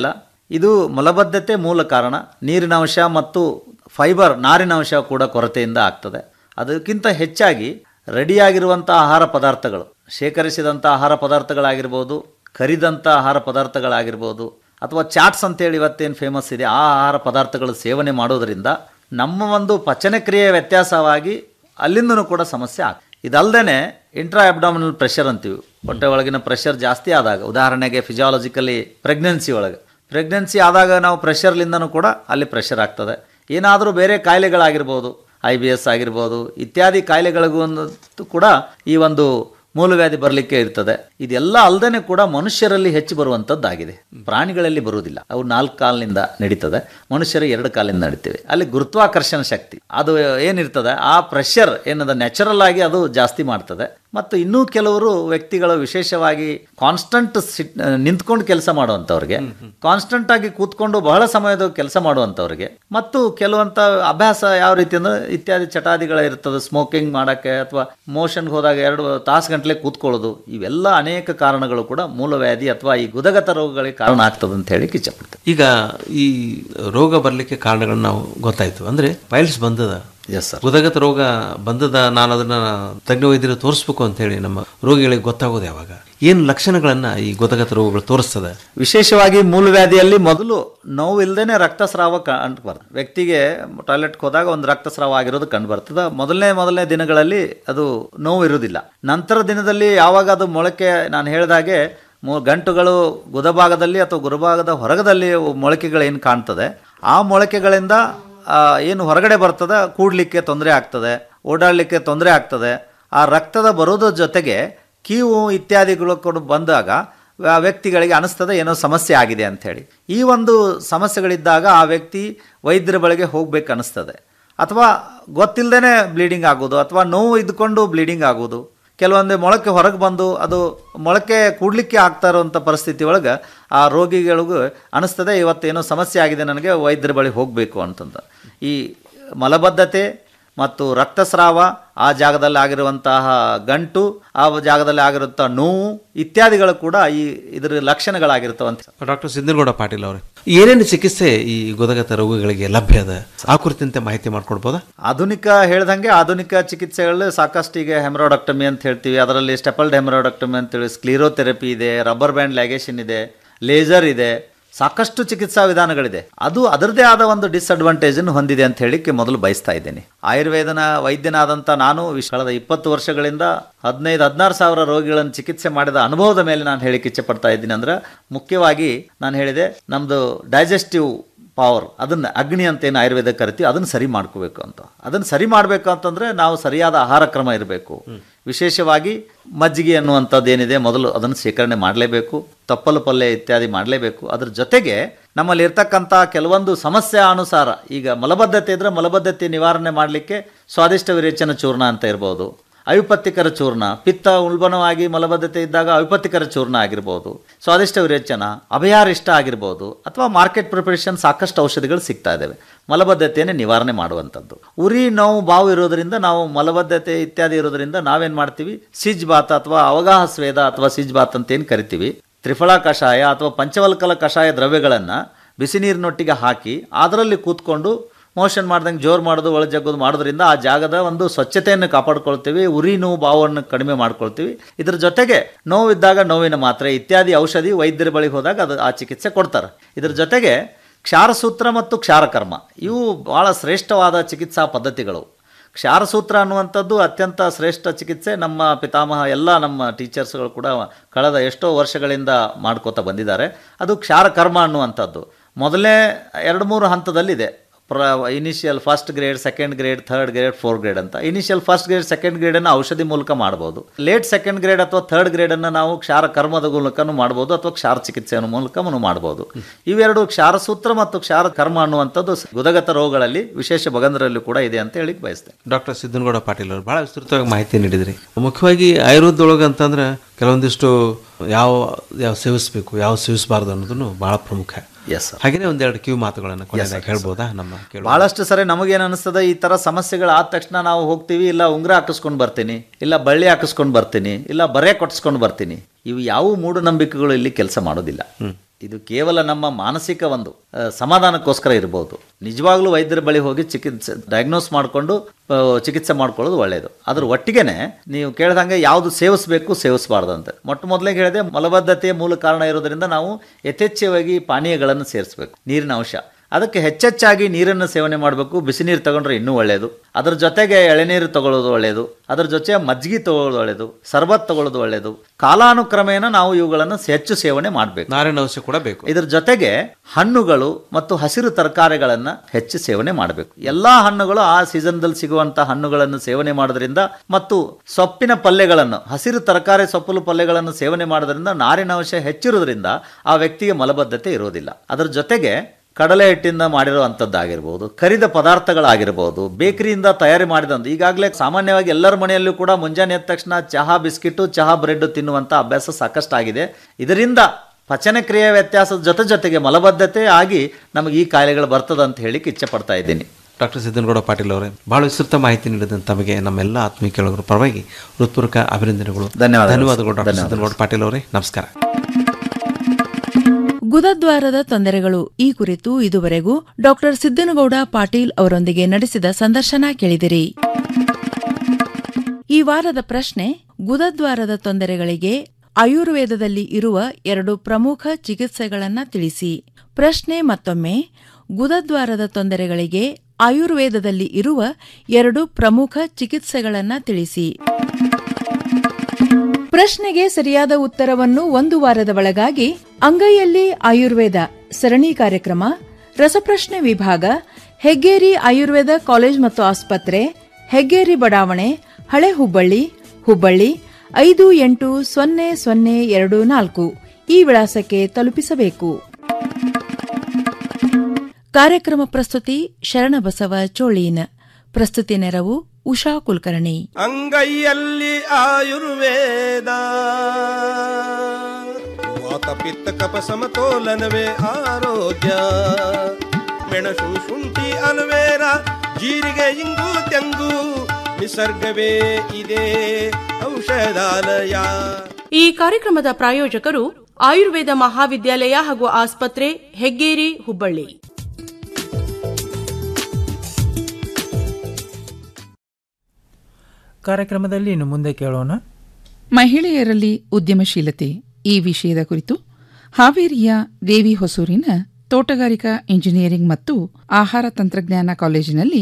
ಇದು ಮಲಬದ್ಧತೆ ಮೂಲ ಕಾರಣ ನೀರಿನ ಅಂಶ ಮತ್ತು ಫೈಬರ್ ನಾರಿನ ಅಂಶ ಕೂಡ ಕೊರತೆಯಿಂದ ಆಗ್ತದೆ ಅದಕ್ಕಿಂತ ಹೆಚ್ಚಾಗಿ ರೆಡಿಯಾಗಿರುವಂಥ ಆಹಾರ ಪದಾರ್ಥಗಳು ಶೇಖರಿಸಿದಂಥ ಆಹಾರ ಪದಾರ್ಥಗಳಾಗಿರ್ಬೋದು ಕರಿದಂಥ ಆಹಾರ ಪದಾರ್ಥಗಳಾಗಿರ್ಬೋದು ಅಥವಾ ಚಾಟ್ಸ್ ಅಂತೇಳಿ ಇವತ್ತೇನು ಫೇಮಸ್ ಇದೆ ಆ ಆಹಾರ ಪದಾರ್ಥಗಳು ಸೇವನೆ ಮಾಡೋದರಿಂದ ನಮ್ಮ ಒಂದು ಪಚನಕ್ರಿಯೆ ವ್ಯತ್ಯಾಸವಾಗಿ ಅಲ್ಲಿಂದನೂ ಕೂಡ ಸಮಸ್ಯೆ ಆಗ ಇದಲ್ಲದೆ ಇಂಟ್ರಾ ಅಬ್ಡಾಮಿನಲ್ ಪ್ರೆಷರ್ ಅಂತೀವಿ ಹೊಟ್ಟೆ ಒಳಗಿನ ಪ್ರೆಷರ್ ಜಾಸ್ತಿ ಆದಾಗ ಉದಾಹರಣೆಗೆ ಫಿಸಿಯಾಲಜಿಕಲಿ ಪ್ರೆಗ್ನೆನ್ಸಿ ಒಳಗೆ ಪ್ರೆಗ್ನೆನ್ಸಿ ಆದಾಗ ನಾವು ಪ್ರೆಷರ್ಲಿಂದನೂ ಕೂಡ ಅಲ್ಲಿ ಪ್ರೆಷರ್ ಆಗ್ತದೆ ಏನಾದರೂ ಬೇರೆ ಕಾಯಿಲೆಗಳಾಗಿರ್ಬೋದು ಐ ಬಿ ಎಸ್ ಆಗಿರ್ಬೋದು ಇತ್ಯಾದಿ ಕಾಯಿಲೆಗಳಿಗೂ ಒಂದು ಕೂಡ ಈ ಒಂದು ಮೂಲವ್ಯಾಧಿ ಬರಲಿಕ್ಕೆ ಇರ್ತದೆ ಇದೆಲ್ಲ ಅಲ್ಲದೆ ಕೂಡ ಮನುಷ್ಯರಲ್ಲಿ ಹೆಚ್ಚು ಬರುವಂಥದ್ದಾಗಿದೆ ಪ್ರಾಣಿಗಳಲ್ಲಿ ಬರುವುದಿಲ್ಲ ಅವು ನಾಲ್ಕು ಕಾಲಿನಿಂದ ನಡೀತದೆ ಮನುಷ್ಯರು ಎರಡು ಕಾಲಿಂದ ನಡೀತೇವೆ ಅಲ್ಲಿ ಗುರುತ್ವಾಕರ್ಷಣ ಶಕ್ತಿ ಅದು ಏನಿರ್ತದೆ ಆ ಪ್ರೆಷರ್ ಏನದ ನ್ಯಾಚುರಲ್ ಆಗಿ ಅದು ಜಾಸ್ತಿ ಮಾಡ್ತದೆ ಮತ್ತು ಇನ್ನೂ ಕೆಲವರು ವ್ಯಕ್ತಿಗಳು ವಿಶೇಷವಾಗಿ ಕಾನ್ಸ್ಟಂಟ್ ಸಿಟ್ ನಿಂತ್ಕೊಂಡು ಕೆಲಸ ಮಾಡುವಂಥವ್ರಿಗೆ ಕಾನ್ಸ್ಟಂಟ್ ಆಗಿ ಕೂತ್ಕೊಂಡು ಬಹಳ ಸಮಯದ ಕೆಲಸ ಮಾಡುವಂಥವ್ರಿಗೆ ಮತ್ತು ಕೆಲವಂತ ಅಭ್ಯಾಸ ಯಾವ ರೀತಿ ಅಂದ್ರೆ ಇತ್ಯಾದಿ ಚಟಾದಿಗಳ ಇರ್ತದೆ ಸ್ಮೋಕಿಂಗ್ ಮಾಡೋಕ್ಕೆ ಅಥವಾ ಮೋಷನ್ಗೆ ಹೋದಾಗ ಎರಡು ತಾಸು ಗಂಟಲೆ ಕೂತ್ಕೊಳ್ಳೋದು ಇವೆಲ್ಲ ಅನೇಕ ಕಾರಣಗಳು ಕೂಡ ಮೂಲವ್ಯಾಧಿ ಅಥವಾ ಈ ಗುದಗತ ರೋಗಗಳಿಗೆ ಕಾರಣ ಆಗ್ತದೆ ಅಂತ ಹೇಳಿ ಇಚ್ಛಪಡ್ತೇವೆ
ಈಗ ಈ ರೋಗ ಬರಲಿಕ್ಕೆ ಕಾರಣಗಳನ್ನ ನಾವು ಗೊತ್ತಾಯ್ತು ಅಂದ್ರೆ ಪೈಲ್ಸ್ ಬಂದದ
ಎಸ್ ಸರ್
ಹೃದಯಗತ ರೋಗ ಬಂದದ ನಾನು ಅದನ್ನ ತಜ್ಞ ವೈದ್ಯರು ತೋರಿಸ್ಬೇಕು ಅಂತ ಹೇಳಿ ನಮ್ಮ ರೋಗಿಗಳಿಗೆ ಗೊತ್ತಾಗೋದು ಯಾವಾಗ ಏನು ಲಕ್ಷಣಗಳನ್ನ ಈ ಗೊದಗತ ರೋಗಗಳು ತೋರಿಸ್ತದೆ
ವಿಶೇಷವಾಗಿ ಮೂಲವ್ಯಾಧಿಯಲ್ಲಿ ಮೊದಲು ನೋವು ಇಲ್ಲದೇನೆ ರಕ್ತಸ್ರಾವ ಕಂಡು ಬರ್ತದೆ ವ್ಯಕ್ತಿಗೆ ಟಾಯ್ಲೆಟ್ಗೆ ಹೋದಾಗ ಒಂದು ರಕ್ತಸ್ರಾವ ಆಗಿರೋದು ಕಂಡು ಬರ್ತದೆ ಮೊದಲನೇ ಮೊದಲನೇ ದಿನಗಳಲ್ಲಿ ಅದು ನೋವು ಇರುವುದಿಲ್ಲ ನಂತರ ದಿನದಲ್ಲಿ ಯಾವಾಗ ಅದು ಮೊಳಕೆ ನಾನು ಹೇಳಿದಾಗೆ ಮು- ಗಂಟುಗಳು ಗುದಭಾಗದಲ್ಲಿ ಅಥವಾ ಗುರುಭಾಗದ ಹೊರಗದಲ್ಲಿ ಮೊಳಕೆಗಳು ಏನು ಕಾಣ್ತದೆ ಆ ಮೊಳಕೆಗಳಿಂದ ಆ, ಏನು ಹೊರಗಡೆ ಬರ್ತದೆ ಕೂಡ್ಲಿಕ್ಕೆ ತೊಂದರೆ ಆಗ್ತದೆ ಓಡಾಡಲಿಕ್ಕೆ ತೊಂದರೆ ಆಗ್ತದೆ ಆ ರಕ್ತದ ಬರೋದ್ರ ಜೊತೆಗೆ ಕೀವು ಇತ್ಯಾದಿಗಳು ಕೂಡ ಬಂದಾಗ ಆ ವ್ಯಕ್ತಿಗಳಿಗೆ ಅನಿಸ್ತದೆ ಏನೋ ಸಮಸ್ಯೆ ಆಗಿದೆ ಅಂಥೇಳಿ ಈ ಒಂದು ಸಮಸ್ಯೆಗಳಿದ್ದಾಗ ಆ ವ್ಯಕ್ತಿ ವೈದ್ಯರ ಬಳಿಗೆ ಹೋಗ್ಬೇಕು ಅನಿಸ್ತದೆ ಅಥವಾ ಗೊತ್ತಿಲ್ಲದೇ ಬ್ಲೀಡಿಂಗ್ ಆಗೋದು ಅಥವಾ ನೋವು ಇದ್ಕೊಂಡು ಬ್ಲೀಡಿಂಗ್ ಆಗೋದು ಕೆಲವೊಂದು ಮೊಳಕೆ ಹೊರಗೆ ಬಂದು ಅದು ಮೊಳಕೆ ಕೂಡ್ಲಿಕ್ಕೆ ಆಗ್ತಾ ಇರುವಂಥ ಪರಿಸ್ಥಿತಿ ಒಳಗೆ ಆ ರೋಗಿಗಳಿಗೂ ಅನಿಸ್ತದೆ ಇವತ್ತೇನೋ ಸಮಸ್ಯೆ ಆಗಿದೆ ನನಗೆ ವೈದ್ಯರ ಬಳಿ ಹೋಗಬೇಕು ಅಂತಂದ ಈ ಮಲಬದ್ಧತೆ ಮತ್ತು ರಕ್ತಸ್ರಾವ ಆ ಜಾಗದಲ್ಲಿ ಆಗಿರುವಂತಹ ಗಂಟು ಆ ಜಾಗದಲ್ಲಿ ಆಗಿರುವಂಥ ನೋವು ಇತ್ಯಾದಿಗಳು ಕೂಡ ಈ ಇದರ ಲಕ್ಷಣಗಳಾಗಿರ್ತವಂತ
ಡಾಕ್ಟರ್ ಸಿದ್ದನಗೌಡ ಪಾಟೀಲ್ ಅವರೇ ಏನೇನು ಚಿಕಿತ್ಸೆ ಈ ಗೊದಗತ ರೋಗಗಳಿಗೆ ಲಭ್ಯ ಅದ ಆ ಕುರಿತಂತೆ ಮಾಹಿತಿ ಮಾಡ್ಕೊಡ್ಬೋದಾ
ಆಧುನಿಕ ಹೇಳ್ದಂಗೆ ಆಧುನಿಕ ಚಿಕಿತ್ಸೆಗಳಲ್ಲಿ ಸಾಕಷ್ಟು ಈಗ ಹೆಮರೋಡಕ್ಟಮಿ ಅಂತ ಹೇಳ್ತೀವಿ ಅದರಲ್ಲಿ ಸ್ಟೆಪಲ್ಡ್ ಹೆಮರೋಡಕ್ಟಮಿ ಅಂತೇಳಿ ಸ್ಕ್ಲೀರೋಥೆರಪಿ ಇದೆ ರಬ್ಬರ್ ಬ್ಯಾಂಡ್ ಲ್ಯಾಗೇಷನ್ ಇದೆ ಲೇಸರ್ ಇದೆ ಸಾಕಷ್ಟು ಚಿಕಿತ್ಸಾ ವಿಧಾನಗಳಿದೆ ಅದು ಅದರದೇ ಆದ ಒಂದು ಡಿಸ್ಅಡ್ವಾಂಟೇಜ್ ಹೊಂದಿದೆ ಅಂತ ಹೇಳಿಕ್ಕೆ ಮೊದಲು ಬಯಸ್ತಾ ಇದ್ದೇನೆ ಆಯುರ್ವೇದನ ವೈದ್ಯನಾದಂಥ ನಾನು ವಿಶ್- ಕಳೆದ ಇಪ್ಪತ್ತು ವರ್ಷಗಳಿಂದ ಹದಿನೈದು ಹದಿನಾರು ಸಾವಿರ ರೋಗಿಗಳನ್ನು ಚಿಕಿತ್ಸೆ ಮಾಡಿದ ಅನುಭವದ ಮೇಲೆ ನಾನು ಹೇಳಿಕ್ಕೆ ಇಚ್ಛೆ ಪಡ್ತಾ ಇದ್ದೀನಿ ಅಂದ್ರೆ ಮುಖ್ಯವಾಗಿ ನಾನು ಹೇಳಿದೆ ನಮ್ಮದು ಡೈಜೆಸ್ಟಿವ್ ಪವರ್ ಅದನ್ನ ಅಗ್ನಿ ಅಂತ ಏನು ಆಯುರ್ವೇದ ಕರಿತೀವಿ ಅದನ್ನು ಸರಿ ಮಾಡ್ಕೋಬೇಕು ಅಂತ ಅದನ್ನು ಸರಿ ಮಾಡಬೇಕು ಅಂತಂದ್ರೆ ನಾವು ಸರಿಯಾದ ಆಹಾರ ಕ್ರಮ ಇರಬೇಕು ವಿಶೇಷವಾಗಿ ಮಜ್ಜಿಗೆ ಅನ್ನುವಂಥದ್ದು ಏನಿದೆ ಮೊದಲು ಅದನ್ನು ಶೇಖರಣೆ ಮಾಡಲೇಬೇಕು ತಪ್ಪಲು ಪಲ್ಯ ಇತ್ಯಾದಿ ಮಾಡಲೇಬೇಕು ಅದ್ರ ಜೊತೆಗೆ ನಮ್ಮಲ್ಲಿ ಇರ್ತಕ್ಕಂಥ ಕೆಲವೊಂದು ಸಮಸ್ಯೆ ಅನುಸಾರ ಈಗ ಮಲಬದ್ಧತೆ ಇದ್ರೆ ಮಲಬದ್ಧತೆ ನಿವಾರಣೆ ಮಾಡಲಿಕ್ಕೆ ಸ್ವಾದಿಷ್ಟ ವಿರೇಚನ ಚೂರ್ಣ ಅಂತ ಇರ್ಬೋದು ಅವಿಪತ್ತಿಕರ ಚೂರ್ಣ ಪಿತ್ತ ಉಲ್ಬಣವಾಗಿ ಮಲಬದ್ಧತೆ ಇದ್ದಾಗ ಅವಿಪತ್ತಿಕರ ಚೂರ್ಣ ಆಗಿರ್ಬೋದು ಸ್ವಾದಿಷ್ಟ ವಿರೇಚನ ಅಭಯಾರಿಷ್ಟ ಆಗಿರ್ಬೋದು ಅಥವಾ ಮಾರ್ಕೆಟ್ ಪ್ರಿಪರೇಷನ್ ಸಾಕಷ್ಟು ಔಷಧಿಗಳು ಸಿಗ್ತಾ ಇದ್ದಾವೆ ಮಲಬದ್ಧತೆಯನ್ನು ನಿವಾರಣೆ ಮಾಡುವಂಥದ್ದು ಉರಿ ನೋವು ಬಾವು ಇರೋದ್ರಿಂದ ನಾವು ಮಲಬದ್ಧತೆ ಇತ್ಯಾದಿ ಇರೋದ್ರಿಂದ ನಾವೇನು ಮಾಡ್ತೀವಿ ಸಿಜ್ ಬಾತ್ ಅಥವಾ ಅವಗಾಹ ಸ್ವೇದ ಅಥವಾ ಸಿಜ್ ಬಾತ್ ಅಂತ ಏನು ಕರಿತೀವಿ ತ್ರಿಫಳ ಕಷಾಯ ಅಥವಾ ಪಂಚವಲ್ಕಲ ಕಷಾಯ ದ್ರವ್ಯಗಳನ್ನು ಬಿಸಿ ನೀರಿನೊಟ್ಟಿಗೆ ಹಾಕಿ ಅದರಲ್ಲಿ ಕೂತ್ಕೊಂಡು ಮೋಷನ್ ಮಾಡ್ದಂಗೆ ಜೋರು ಮಾಡೋದು ಒಳ ಜಗ್ಗೋದು ಮಾಡೋದ್ರಿಂದ ಆ ಜಾಗದ ಒಂದು ಸ್ವಚ್ಛತೆಯನ್ನು ಕಾಪಾಡ್ಕೊಳ್ತೀವಿ ಉರಿ ನೋವು ಬಾವನ್ನು ಕಡಿಮೆ ಮಾಡ್ಕೊಳ್ತೀವಿ ಇದ್ರ ಜೊತೆಗೆ ನೋವಿದ್ದಾಗ ನೋವಿನ ಮಾತ್ರೆ ಇತ್ಯಾದಿ ಔಷಧಿ ವೈದ್ಯರ ಬಳಿ ಹೋದಾಗ ಅದು ಆ ಚಿಕಿತ್ಸೆ ಕೊಡ್ತಾರೆ ಇದ್ರ ಜೊತೆಗೆ ಕ್ಷಾರಸೂತ್ರ ಮತ್ತು ಕ್ಷಾರಕರ್ಮ ಇವು ಬಹಳ ಶ್ರೇಷ್ಠವಾದ ಚಿಕಿತ್ಸಾ ಪದ್ಧತಿಗಳು ಕ್ಷಾರಸೂತ್ರ ಅನ್ನುವಂಥದ್ದು ಅತ್ಯಂತ ಶ್ರೇಷ್ಠ ಚಿಕಿತ್ಸೆ ನಮ್ಮ ಪಿತಾಮಹ ಎಲ್ಲ ನಮ್ಮ ಟೀಚರ್ಸ್ಗಳು ಕೂಡ ಕಳೆದ ಎಷ್ಟೋ ವರ್ಷಗಳಿಂದ ಮಾಡ್ಕೋತಾ ಬಂದಿದ್ದಾರೆ ಅದು ಕ್ಷಾರಕರ್ಮ ಅನ್ನುವಂಥದ್ದು ಮೊದಲನೇ ಎರಡು ಮೂರು ಹಂತದಲ್ಲಿದೆ ಪ್ರ initial first grade second grade third grade fourth grade ಅಂತ ಇನಿಷಿಯಲ್ ಫಸ್ಟ್ ಗ್ರೇಡ್ ಸೆಕೆಂಡ್ ಗ್ರೇಡನ್ನು ಔಷಧಿ ಮೂಲಕ ಮಾಡ್ಬೋದು ಲೇಟ್ ಸೆಕೆಂಡ್ ಗ್ರೇಡ್ ಅಥವಾ ಥರ್ಡ್ ಗ್ರೇಡನ್ನು ನಾವು ಕ್ಷಾರ ಕರ್ಮದ ಮೂಲಕನೂ ಮಾಡ್ಬೋದು ಅಥವಾ ಕ್ಷಾರ ಚಿಕಿತ್ಸೆಯ ಮೂಲಕನೂ ಮಾಡ್ಬೋದು ಇವೆರಡು ಕ್ಷಾರಸೂತ್ರ ಮತ್ತು ಕ್ಷಾರ ಕರ್ಮ ಅನ್ನುವಂಥದ್ದು ಗುದಗತ ರೋಗಗಳಲ್ಲಿ ವಿಶೇಷ ಬಗಂಧರಲ್ಲಿ ಕೂಡ ಇದೆ ಅಂತ ಹೇಳಿ ಬಯಸ್ತೇನೆ
ಡಾಕ್ಟರ್ ಸಿದ್ದನಗೌಡ ಪಾಟೀಲ್ ಅವರು ಬಹಳ ವಿಸ್ತೃತವಾಗಿ ಮಾಹಿತಿ ನೀಡಿದ್ರಿ ಮುಖ್ಯವಾಗಿ ಆಯುರ್ವೇದದೊಳಗೆ ಅಂತಂದ್ರೆ ಕೆಲವೊಂದಿಷ್ಟು ಯಾವ ಯಾವ ಸೇವಿಸಬೇಕು ಯಾವ ಸೇವಿಸಬಾರ್ದು ಅನ್ನೋದನ್ನು ಬಹಳ ಪ್ರಮುಖ
ಎಸ್
ಹಾಗೇನೆ ಒಂದೆರಡು ಕಿವಿ ಮಾತುಗಳನ್ನು ಕೊನೆಯದಾಗಿ ಹೇಳ್ಬೋದಾ ನಮ್ಮ ಕೇಳುವ
ಬಹಳಷ್ಟು ಸರಿ ನಮಗೇನು ಅನಿಸ್ತದೆ ಈ ಥರ ಸಮಸ್ಯೆಗಳು ಆದ ತಕ್ಷಣ ನಾವು ಹೋಗ್ತೀವಿ ಇಲ್ಲ ಉಂಗುರ ಹಾಕಿಸ್ಕೊಂಡು ಬರ್ತೀನಿ ಇಲ್ಲ ಬಳ್ಳಿ ಹಾಕಿಸ್ಕೊಂಡು ಬರ್ತೀನಿ ಇಲ್ಲ ಬರೆ ಕೊಟ್ಟಿಸ್ಕೊಂಡು ಬರ್ತೀನಿ ಇವು ಯಾವ ಮೂಢನಂಬಿಕೆಗಳು ಇಲ್ಲಿ ಕೆಲಸ ಮಾಡೋದಿಲ್ಲ ಇದು ಕೇವಲ ನಮ್ಮ ಮಾನಸಿಕ ಒಂದು ಆ, ಸಮಾಧಾನಕ್ಕೋಸ್ಕರ ಇರಬಹುದು ನಿಜವಾಗ್ಲೂ ವೈದ್ಯರ ಬಳಿ ಹೋಗಿ ಚಿಕಿತ್ಸೆ ಡಯಾಗ್ನೋಸ್ ಮಾಡಿಕೊಂಡು ಚಿಕಿತ್ಸೆ ಮಾಡ್ಕೊಳ್ಳೋದು ಒಳ್ಳೆಯದು ಅದ್ರ ಒಟ್ಟಿಗೆನೆ ನೀವು ಕೇಳ್ದಂಗೆ ಯಾವುದು ಸೇವಿಸಬೇಕು ಸೇವಿಸಬಾರ್ದು ಅಂತ ಮೊಟ್ಟ ಮೊದಲಿಗೆ ಹೇಳಿದೆ ಮಲಬದ್ಧತೆಯ ಮೂಲ ಕಾರಣ ಇರೋದ್ರಿಂದ ನಾವು ಯಥೇಚ್ಛವಾಗಿ ಪಾನೀಯಗಳನ್ನು ಸೇರಿಸಬೇಕು ನೀರಿನ ಅಂಶ ಅದಕ್ಕೆ ಹೆಚ್ಚೆಚ್ಚಾಗಿ ನೀರನ್ನು ಸೇವನೆ ಮಾಡಬೇಕು ಬಿಸಿ ನೀರು ತಗೊಂಡ್ರೆ ಇನ್ನೂ ಒಳ್ಳೆಯದು ಅದರ ಜೊತೆಗೆ ಎಳೆನೀರು ತಗೊಳ್ಳೋದು ಒಳ್ಳೆಯದು ಅದರ ಜೊತೆ ಮಜ್ಜಿಗೆ ತಗೊಳ್ಳೋದು ಒಳ್ಳೆಯದು ಸರ್ಬತ್ ತಗೊಳ್ಳೋದು ಒಳ್ಳೆಯದು ಕಾಲಾನುಕ್ರಮೇಣ ನಾವು ಇವುಗಳನ್ನು ಹೆಚ್ಚು ಸೇವನೆ ಮಾಡಬೇಕು
ನಾರಿನ ಅಂಶ ಕೂಡ ಬೇಕು
ಇದರ ಜೊತೆಗೆ ಹಣ್ಣುಗಳು ಮತ್ತು ಹಸಿರು ತರಕಾರಿಗಳನ್ನು ಹೆಚ್ಚು ಸೇವನೆ ಮಾಡಬೇಕು ಎಲ್ಲಾ ಹಣ್ಣುಗಳು ಆ ಸೀಸನ್ದಲ್ಲಿ ಸಿಗುವಂತಹ ಹಣ್ಣುಗಳನ್ನು ಸೇವನೆ ಮಾಡೋದ್ರಿಂದ ಮತ್ತು ಸೊಪ್ಪಿನ ಪಲ್ಯಗಳನ್ನು ಹಸಿರು ತರಕಾರಿ ಸೊಪ್ಪಲು ಪಲ್ಯಗಳನ್ನು ಸೇವನೆ ಮಾಡೋದ್ರಿಂದ ನಾರಿನ ಅಂಶ ಹೆಚ್ಚಿರೋದ್ರಿಂದ ಆ ವ್ಯಕ್ತಿಗೆ ಮಲಬದ್ಧತೆ ಇರೋದಿಲ್ಲ ಅದರ ಜೊತೆಗೆ ಕಡಲೆ ಹಿಟ್ಟಿಂದ ಮಾಡಿರುವಂಥದ್ದಾಗಿರ್ಬೋದು ಕರಿದ ಪದಾರ್ಥಗಳಾಗಿರ್ಬೋದು ಬೇಕರಿಯಿಂದ ತಯಾರಿ ಮಾಡಿದಂಥ ಈಗಾಗಲೇ ಸಾಮಾನ್ಯವಾಗಿ ಎಲ್ಲರ ಮನೆಯಲ್ಲೂ ಕೂಡ ಮುಂಜಾನೆ ಎದ್ದ ತಕ್ಷಣ ಚಹಾ ಬಿಸ್ಕಿಟು ಚಹಾ ಬ್ರೆಡ್ ತಿನ್ನುವಂಥ ಅಭ್ಯಾಸ ಸಾಕಷ್ಟಾಗಿದೆ ಇದರಿಂದ ಪಚನ ಕ್ರಿಯೆ ವ್ಯತ್ಯಾಸದ ಜೊತೆ ಜೊತೆಗೆ ಮಲಬದ್ಧತೆ ಆಗಿ ನಮಗೆ ಈ ಕಾಯಿಲೆಗಳು ಬರ್ತದೆ ಅಂತ ಹೇಳಿಕ್ಕೆ ಇಚ್ಛೆ ಪಡ್ತಾ ಇದ್ದೀನಿ
ಡಾಕ್ಟರ್ ಸಿದ್ದನಗೌಡ ಪಾಟೀಲ್ ಅವರೇ ಬಹಳ ವಿಸ್ತೃತ ಮಾಹಿತಿ ನೀಡಿದಂತ ತಮಗೆ ನಮ್ಮೆಲ್ಲ ಆತ್ಮೀಯ ಕೇಳುಗರ ಪರವಾಗಿ ಹೃತ್ಪೂರ್ವಕ ಅಭಿನಂದನೆಗಳು
ಧನ್ಯವಾದಗಳು.
ಧನ್ಯವಾದಗಳು ಡಾಕ್ಟರ್
ಧನ್ಯವಾದಗಳು.
ಸಿದ್ದನಗೌಡ ಪಾಟೀಲ್ ಅವರೇ ನಮಸ್ಕಾರ
ಗುದದ್ವಾರದ ತೊಂದರೆಗಳು ಈ ಕುರಿತು ಇದುವರೆಗೂ ಡಾಕ್ಟರ್ ಸಿದ್ದನಗೌಡ ಪಾಟೀಲ್ ಅವರೊಂದಿಗೆ ನಡೆಸಿದ ಸಂದರ್ಶನ ಕೇಳಿದಿರಿ ಈ ವಾರದ ಪ್ರಶ್ನೆ ಗುದದ್ವಾರದ ತೊಂದರೆಗಳಿಗೆ ಆಯುರ್ವೇದದಲ್ಲಿ ಇರುವ ಎರಡು ಪ್ರಮುಖ ಚಿಕಿತ್ಸೆಗಳನ್ನ ತಿಳಿಸಿ ಪ್ರಶ್ನೆ ಮತ್ತೊಮ್ಮೆ ಗುದದ್ವಾರದ ತೊಂದರೆಗಳಿಗೆ ಆಯುರ್ವೇದದಲ್ಲಿ ಇರುವ ಎರಡು ಪ್ರಮುಖ ಚಿಕಿತ್ಸೆಗಳನ್ನ ತಿಳಿಸಿ ಪ್ರಶ್ನೆಗೆ ಸರಿಯಾದ ಉತ್ತರವನ್ನು ಒಂದು ವಾರದ ಒಳಗಾಗಿ ಅಂಗೈಯಲ್ಲಿ ಆಯುರ್ವೇದ ಸರಣಿ ಕಾರ್ಯಕ್ರಮ ರಸಪ್ರಶ್ನೆ ವಿಭಾಗ ಹೆಗ್ಗೇರಿ ಆಯುರ್ವೇದ ಕಾಲೇಜ್ ಮತ್ತು ಆಸ್ಪತ್ರೆ ಹೆಗ್ಗೇರಿ ಬಡಾವಣೆ ಹಳೆ ಹುಬ್ಬಳ್ಳಿ ಹುಬ್ಬಳ್ಳಿ ಐದು ಎಂಟು ಸೊನ್ನೆ ಸೊನ್ನೆ ಎರಡು ನಾಲ್ಕು ಈ ವಿಳಾಸಕ್ಕೆ ತಲುಪಿಸಬೇಕು ಕಾರ್ಯಕ್ರಮ ಪ್ರಸ್ತುತಿ ಶರಣಬಸವ ಚೋಳೀನ್ ಪ್ರಸ್ತುತಿ ನೆರವು ಉಷಾ ಕುಲಕರ್ಣಿ
ಅಂಗೈಯಲ್ಲಿ ಆಯುರ್ವೇದ ವಾತ ಪಿತ್ತ ಕಪ ಸಮತೋಲನವೇ ಆರೋಗ್ಯ ಮೆಣಸು ಶುಂಠಿ ಅಲುವೇರ ಜೀರಿಗೆ ಇಂಗು ತೆಂಗು ನಿಸರ್ಗವೇ ಇದೆ ಔಷಧಾಲಯ
ಈ ಕಾರ್ಯಕ್ರಮದ ಪ್ರಾಯೋಜಕರು ಆಯುರ್ವೇದ ಮಹಾವಿದ್ಯಾಲಯ ಹಾಗೂ ಆಸ್ಪತ್ರೆ ಹೆಗ್ಗೇರಿ ಹುಬ್ಬಳ್ಳಿ
ಕಾರ್ಯಕ್ರಮದಲ್ಲಿ ಇನ್ನು ಮುಂದೆ ಕೇಳೋಣ
ಮಹಿಳೆಯರಲ್ಲಿ ಉದ್ಯಮಶೀಲತೆ ಈ ವಿಷಯದ ಕುರಿತು ಹಾವೇರಿಯ ದೇವಿ ಹೊಸೂರಿನ ತೋಟಗಾರಿಕಾ ಇಂಜಿನಿಯರಿಂಗ್ ಮತ್ತು ಆಹಾರ ತಂತ್ರಜ್ಞಾನ ಕಾಲೇಜಿನಲ್ಲಿ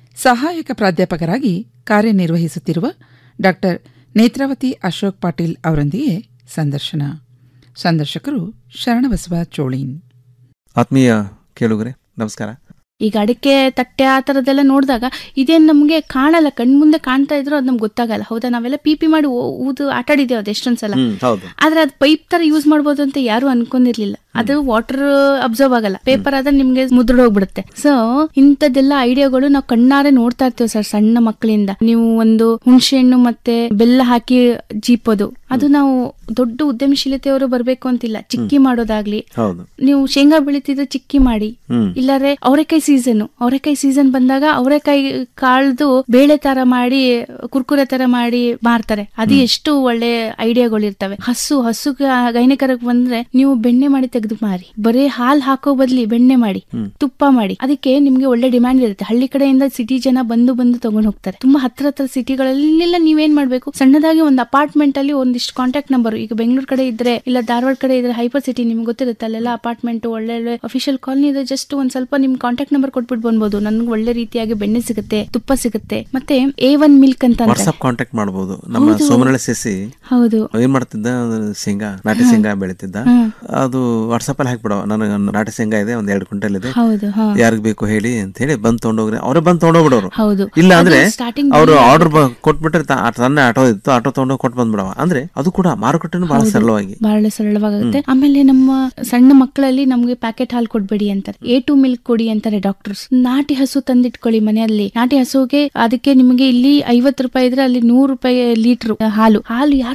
ಸಹಾಯಕ ಪ್ರಾಧ್ಯಾಪಕರಾಗಿ ಕಾರ್ಯನಿರ್ವಹಿಸುತ್ತಿರುವ ಡಾ ನೇತ್ರಾವತಿ ಅಶೋಕ್ ಪಾಟೀಲ್ ಅವರೊಂದಿಗೆ ಸಂದರ್ಶನ ಸಂದರ್ಶಕರು ಶರಣಬಸವ ಚೋಳೀನ್
ಆತ್ಮೀಯ ಕೇಳುಗರೆ ನಮಸ್ಕಾರ
ಈಗ ಅಡಿಕೆ ತಟ್ಟೆ ಆ ಥರದ್ದೆಲ್ಲ ನೋಡಿದಾಗ ಇದೇನು ನಮಗೆ ಕಾಣಲ್ಲ ಕಣ್ಮುಂದೆ ಕಾಣ್ತಾ ಇದ್ರು ಅದು ನಮ್ಗೆ ಗೊತ್ತಾಗಲ್ಲ ಹೌದಾ ನಾವೆಲ್ಲ ಪಿ ಪಿ ಮಾಡಿ ಊ- ಊದು ಆಟಾಡಿದ್ದೇವೆ ಅದು ಎಷ್ಟೊಂದ್ ಸಲ
ಹೌದು
ಆದ್ರೆ ಅದು ಪೈಪ್ ತರ ಯೂಸ್ ಮಾಡ್ಬೋದು ಅಂತ ಯಾರು ಅನ್ಕೊಂಡಿರ್ಲಿಲ್ಲ ಅದು ವಾಟರ್ ಅಬ್ಸರ್ವ್ ಆಗಲ್ಲ ಪೇಪರ್ ಆದ್ರೆ ನಿಮ್ಗೆ ಮುದ್ರಡ್ ಹೋಗ್ಬಿಡುತ್ತೆ ಸೊ ಇಂಥದ್ದೆಲ್ಲ ಐಡಿಯಾಗಳು ನಾವು ಕಣ್ಣಾರೆ ನೋಡ್ತಾ ಇರ್ತೀವಿ ಸರ್ ಸಣ್ಣ ಮಕ್ಕಳಿಂದ ನೀವು ಒಂದು ಹುಣಸೆ ಹಣ್ಣು ಮತ್ತೆ ಬೆಲ್ಲ ಹಾಕಿ ಜೀಪೋದು ಅದು ನಾವು ದೊಡ್ಡ ಉದ್ಯಮಶೀಲತೆಯವರು ಬರ್ಬೇಕು ಅಂತಿಲ್ಲ ಚಿಕ್ಕಿ ಮಾಡೋದಾಗ್ಲಿ
ಹೌದು
ನೀವು ಶೇಂಗಾ ಬೆಳಿತಿದ್ರೆ ಚಿಕ್ಕಿ ಮಾಡಿ
ಹ್ಮ್.
ಇಲ್ಲಾರೆ ಅವರೆಕಾಯಿ ಸೀಸನ್ ಅವರೆಕಾಯಿ ಸೀಸನ್ ಬಂದಾಗ ಅವರೆಕಾಯಿ ಕಾಳ್ದು ಬೇಳೆ ತರ ಮಾಡಿ ಕುರ್ಕುರೆ ತರ ಮಾಡಿ ಮಾರ್ತಾರೆ ಅದು ಎಷ್ಟು ಒಳ್ಳೆ ಐಡಿಯಾಗಳು ಇರ್ತವೆ ಹಸು ಹಸು ಗೈನಿಕರಕ್ಕೆ ಬಂದ್ರೆ ನೀವು ಬೆಣ್ಣೆ ಮಾಡಿ ತೆಗೆದು ಮಾರಿ ಬರೀ ಹಾಲ್ ಹಾಕೋ ಬದ್ಲಿ ಬೆಣ್ಣೆ ಮಾಡಿ ತುಪ್ಪ ಮಾಡಿ ಅದಕ್ಕೆ ನಿಮ್ಗೆ ಒಳ್ಳೆ ಡಿಮ್ಯಾಂಡ್ ಇರುತ್ತೆ ಹಳ್ಳಿ ಕಡೆಯಿಂದ ಸಿಟಿ ಜನ ಬಂದು ಬಂದು ತಗೊಂಡು ಹೋಗ್ತಾರೆ ತುಂಬಾ ಹತ್ರ ಹತ್ರ ಸಿಟಿಗಳಲ್ಲಿ ಇಲ್ಲೆಲ್ಲ ನೀವೇನ್ ಮಾಡ್ಬೇಕು ಸಣ್ಣದಾಗಿ ಒಂದು ಅಪಾರ್ಟ್ಮೆಂಟ್ ಅಲ್ಲಿ ಒಂದಿಷ್ಟು ಕಾಂಟ್ಯಾಕ್ಟ್ ನಂಬರ್ ಈಗ ಬೆಂಗಳೂರು ಕಡೆ ಇದ್ರೆ ಇಲ್ಲ ಧಾರವಾಡ ಕಡೆ ಇದ್ರೆ ಹೈಪರ್ ಸಿಟಿ ನಿಮ್ಗೆ ಗೊತ್ತಿರುತ್ತೆ ಅಲ್ಲೆಲ್ಲ ಅಪಾರ್ಟ್ಮೆಂಟ್ ಒಳ್ಳೆ ಒಳ್ಳೆ ಅಫಿಷಿಯಲ್ ಕಾಲನಿ ಇದೆ ಜಸ್ಟ್ ಒಂದ್ ಸ್ವಲ್ಪ ನಿಮ್ ಕಾಂಟ್ಯಾಕ್ಟ್ ನಂಬರ್ ಕೊಟ್ಬಿಟ್ಟು ಬಂದ್ಬೋದು ನನ್ಗೆ ಒಳ್ಳೆ ರೀತಿಯಾಗಿ ಬೆಣ್ಣೆ ಸಿಗುತ್ತೆ ತುಪ್ಪ ಸಿಗುತ್ತೆ ಮತ್ತೆ ಎ ಒನ್ ಮಿಲ್ಕ್ ಅಂತ ಅಂತಾರೆ.
ವಾಟ್ಸ್ಆಪ್ ಕಾಂಟ್ಯಾಕ್ಟ್ ಮಾಡಬಹುದು ನಮ್ಮ
ಹೌದು.
ಸೋಮನಳ್ಳಿ ಸೇಸಿ
ಹೌದು
ಏನ್ ಮಾಡ್ತಿದ್ದ ಶೇಂಗಾ ನಾಟಿ
ಹಾ.
ಶೇಂಗಾ ಬೆಳಿತಿದ್ದ
ಹಾ.
ಅದು ವಾಟ್ಸಪ್ ಅಲ್ಲಿ ಹಾಕ್ಬಿಡವ ನನಗೆ ನಾಟಿ ಶೇಂಗಾ ಇದೆ ಒಂದ್ ಎರಡು ಕ್ವಿಂಟಲ್ ಇದೆ
ಹೌದು, ಹಾ.
ಯಾರಿಗ್ ಬೇಕು ಹೇಳಿ ಅಂತ ಹೇಳಿ ಬಂದ್ ತಗೊಂಡೋಗ್ರಿ ಅವರೇ ಬಂದ್ ತಗೊಂಡೋಗ್ಬಿಡೋರು
ಹೌದು.
ಇಲ್ಲ
ಅದು
ಅಂದ್ರೆ
starting
ಅವರು
ಬೆಲೆ
ಆರ್ಡರ್ ಕೊಟ್ಬಿಟ್ರೆ ತ- ತನ್ನೇ ಆಟೋ ಇತ್ತು ಆಟೋ ತಗೊಂಡೋಗಿ ಕೊಟ್ಟು ಬಂದ್ಬಿಡವ ಅಂದ್ರೆ ಅದು ಕೂಡ ಮಾರುಕಟ್ಟೆನೂ ಬಹಳ
ಹೌದು.
ಸರಳವಾಗಿ
ಬಹಳ ಸರಳವಾಗುತ್ತೆ ಆಮೇಲೆ ನಮ್ಮ ಸಣ್ಣ ಮಕ್ಕಳಲ್ಲಿ ನಮ್ಗೆ ಪ್ಯಾಕೆಟ್ ಹಾಲು ಕೊಡ್ಬೇಡಿ ಅಂತಾರೆ ಎ ಟು ಮಿಲ್ಕ್ ಕೊಡಿ ಅಂತಾರೆ ಡಾಕ್ಟರ್ಸ್ ನಾಟಿ ಹಸು ತಂದಿಟ್ಕೊಳ್ಳಿ ಮನೆಯಲ್ಲಿ ನಾಟಿ ಹಸುಗೆ ಅದಕ್ಕೆ ನಿಮಗೆ ಇಲ್ಲಿ ಐವತ್ತು ರೂಪಾಯಿ ಇದ್ರೆ ಅಲ್ಲಿ ನೂರು ರೂಪಾಯಿ ಲೀಟರ್ ಹಾಲು ಹಾಲು ಯಾರು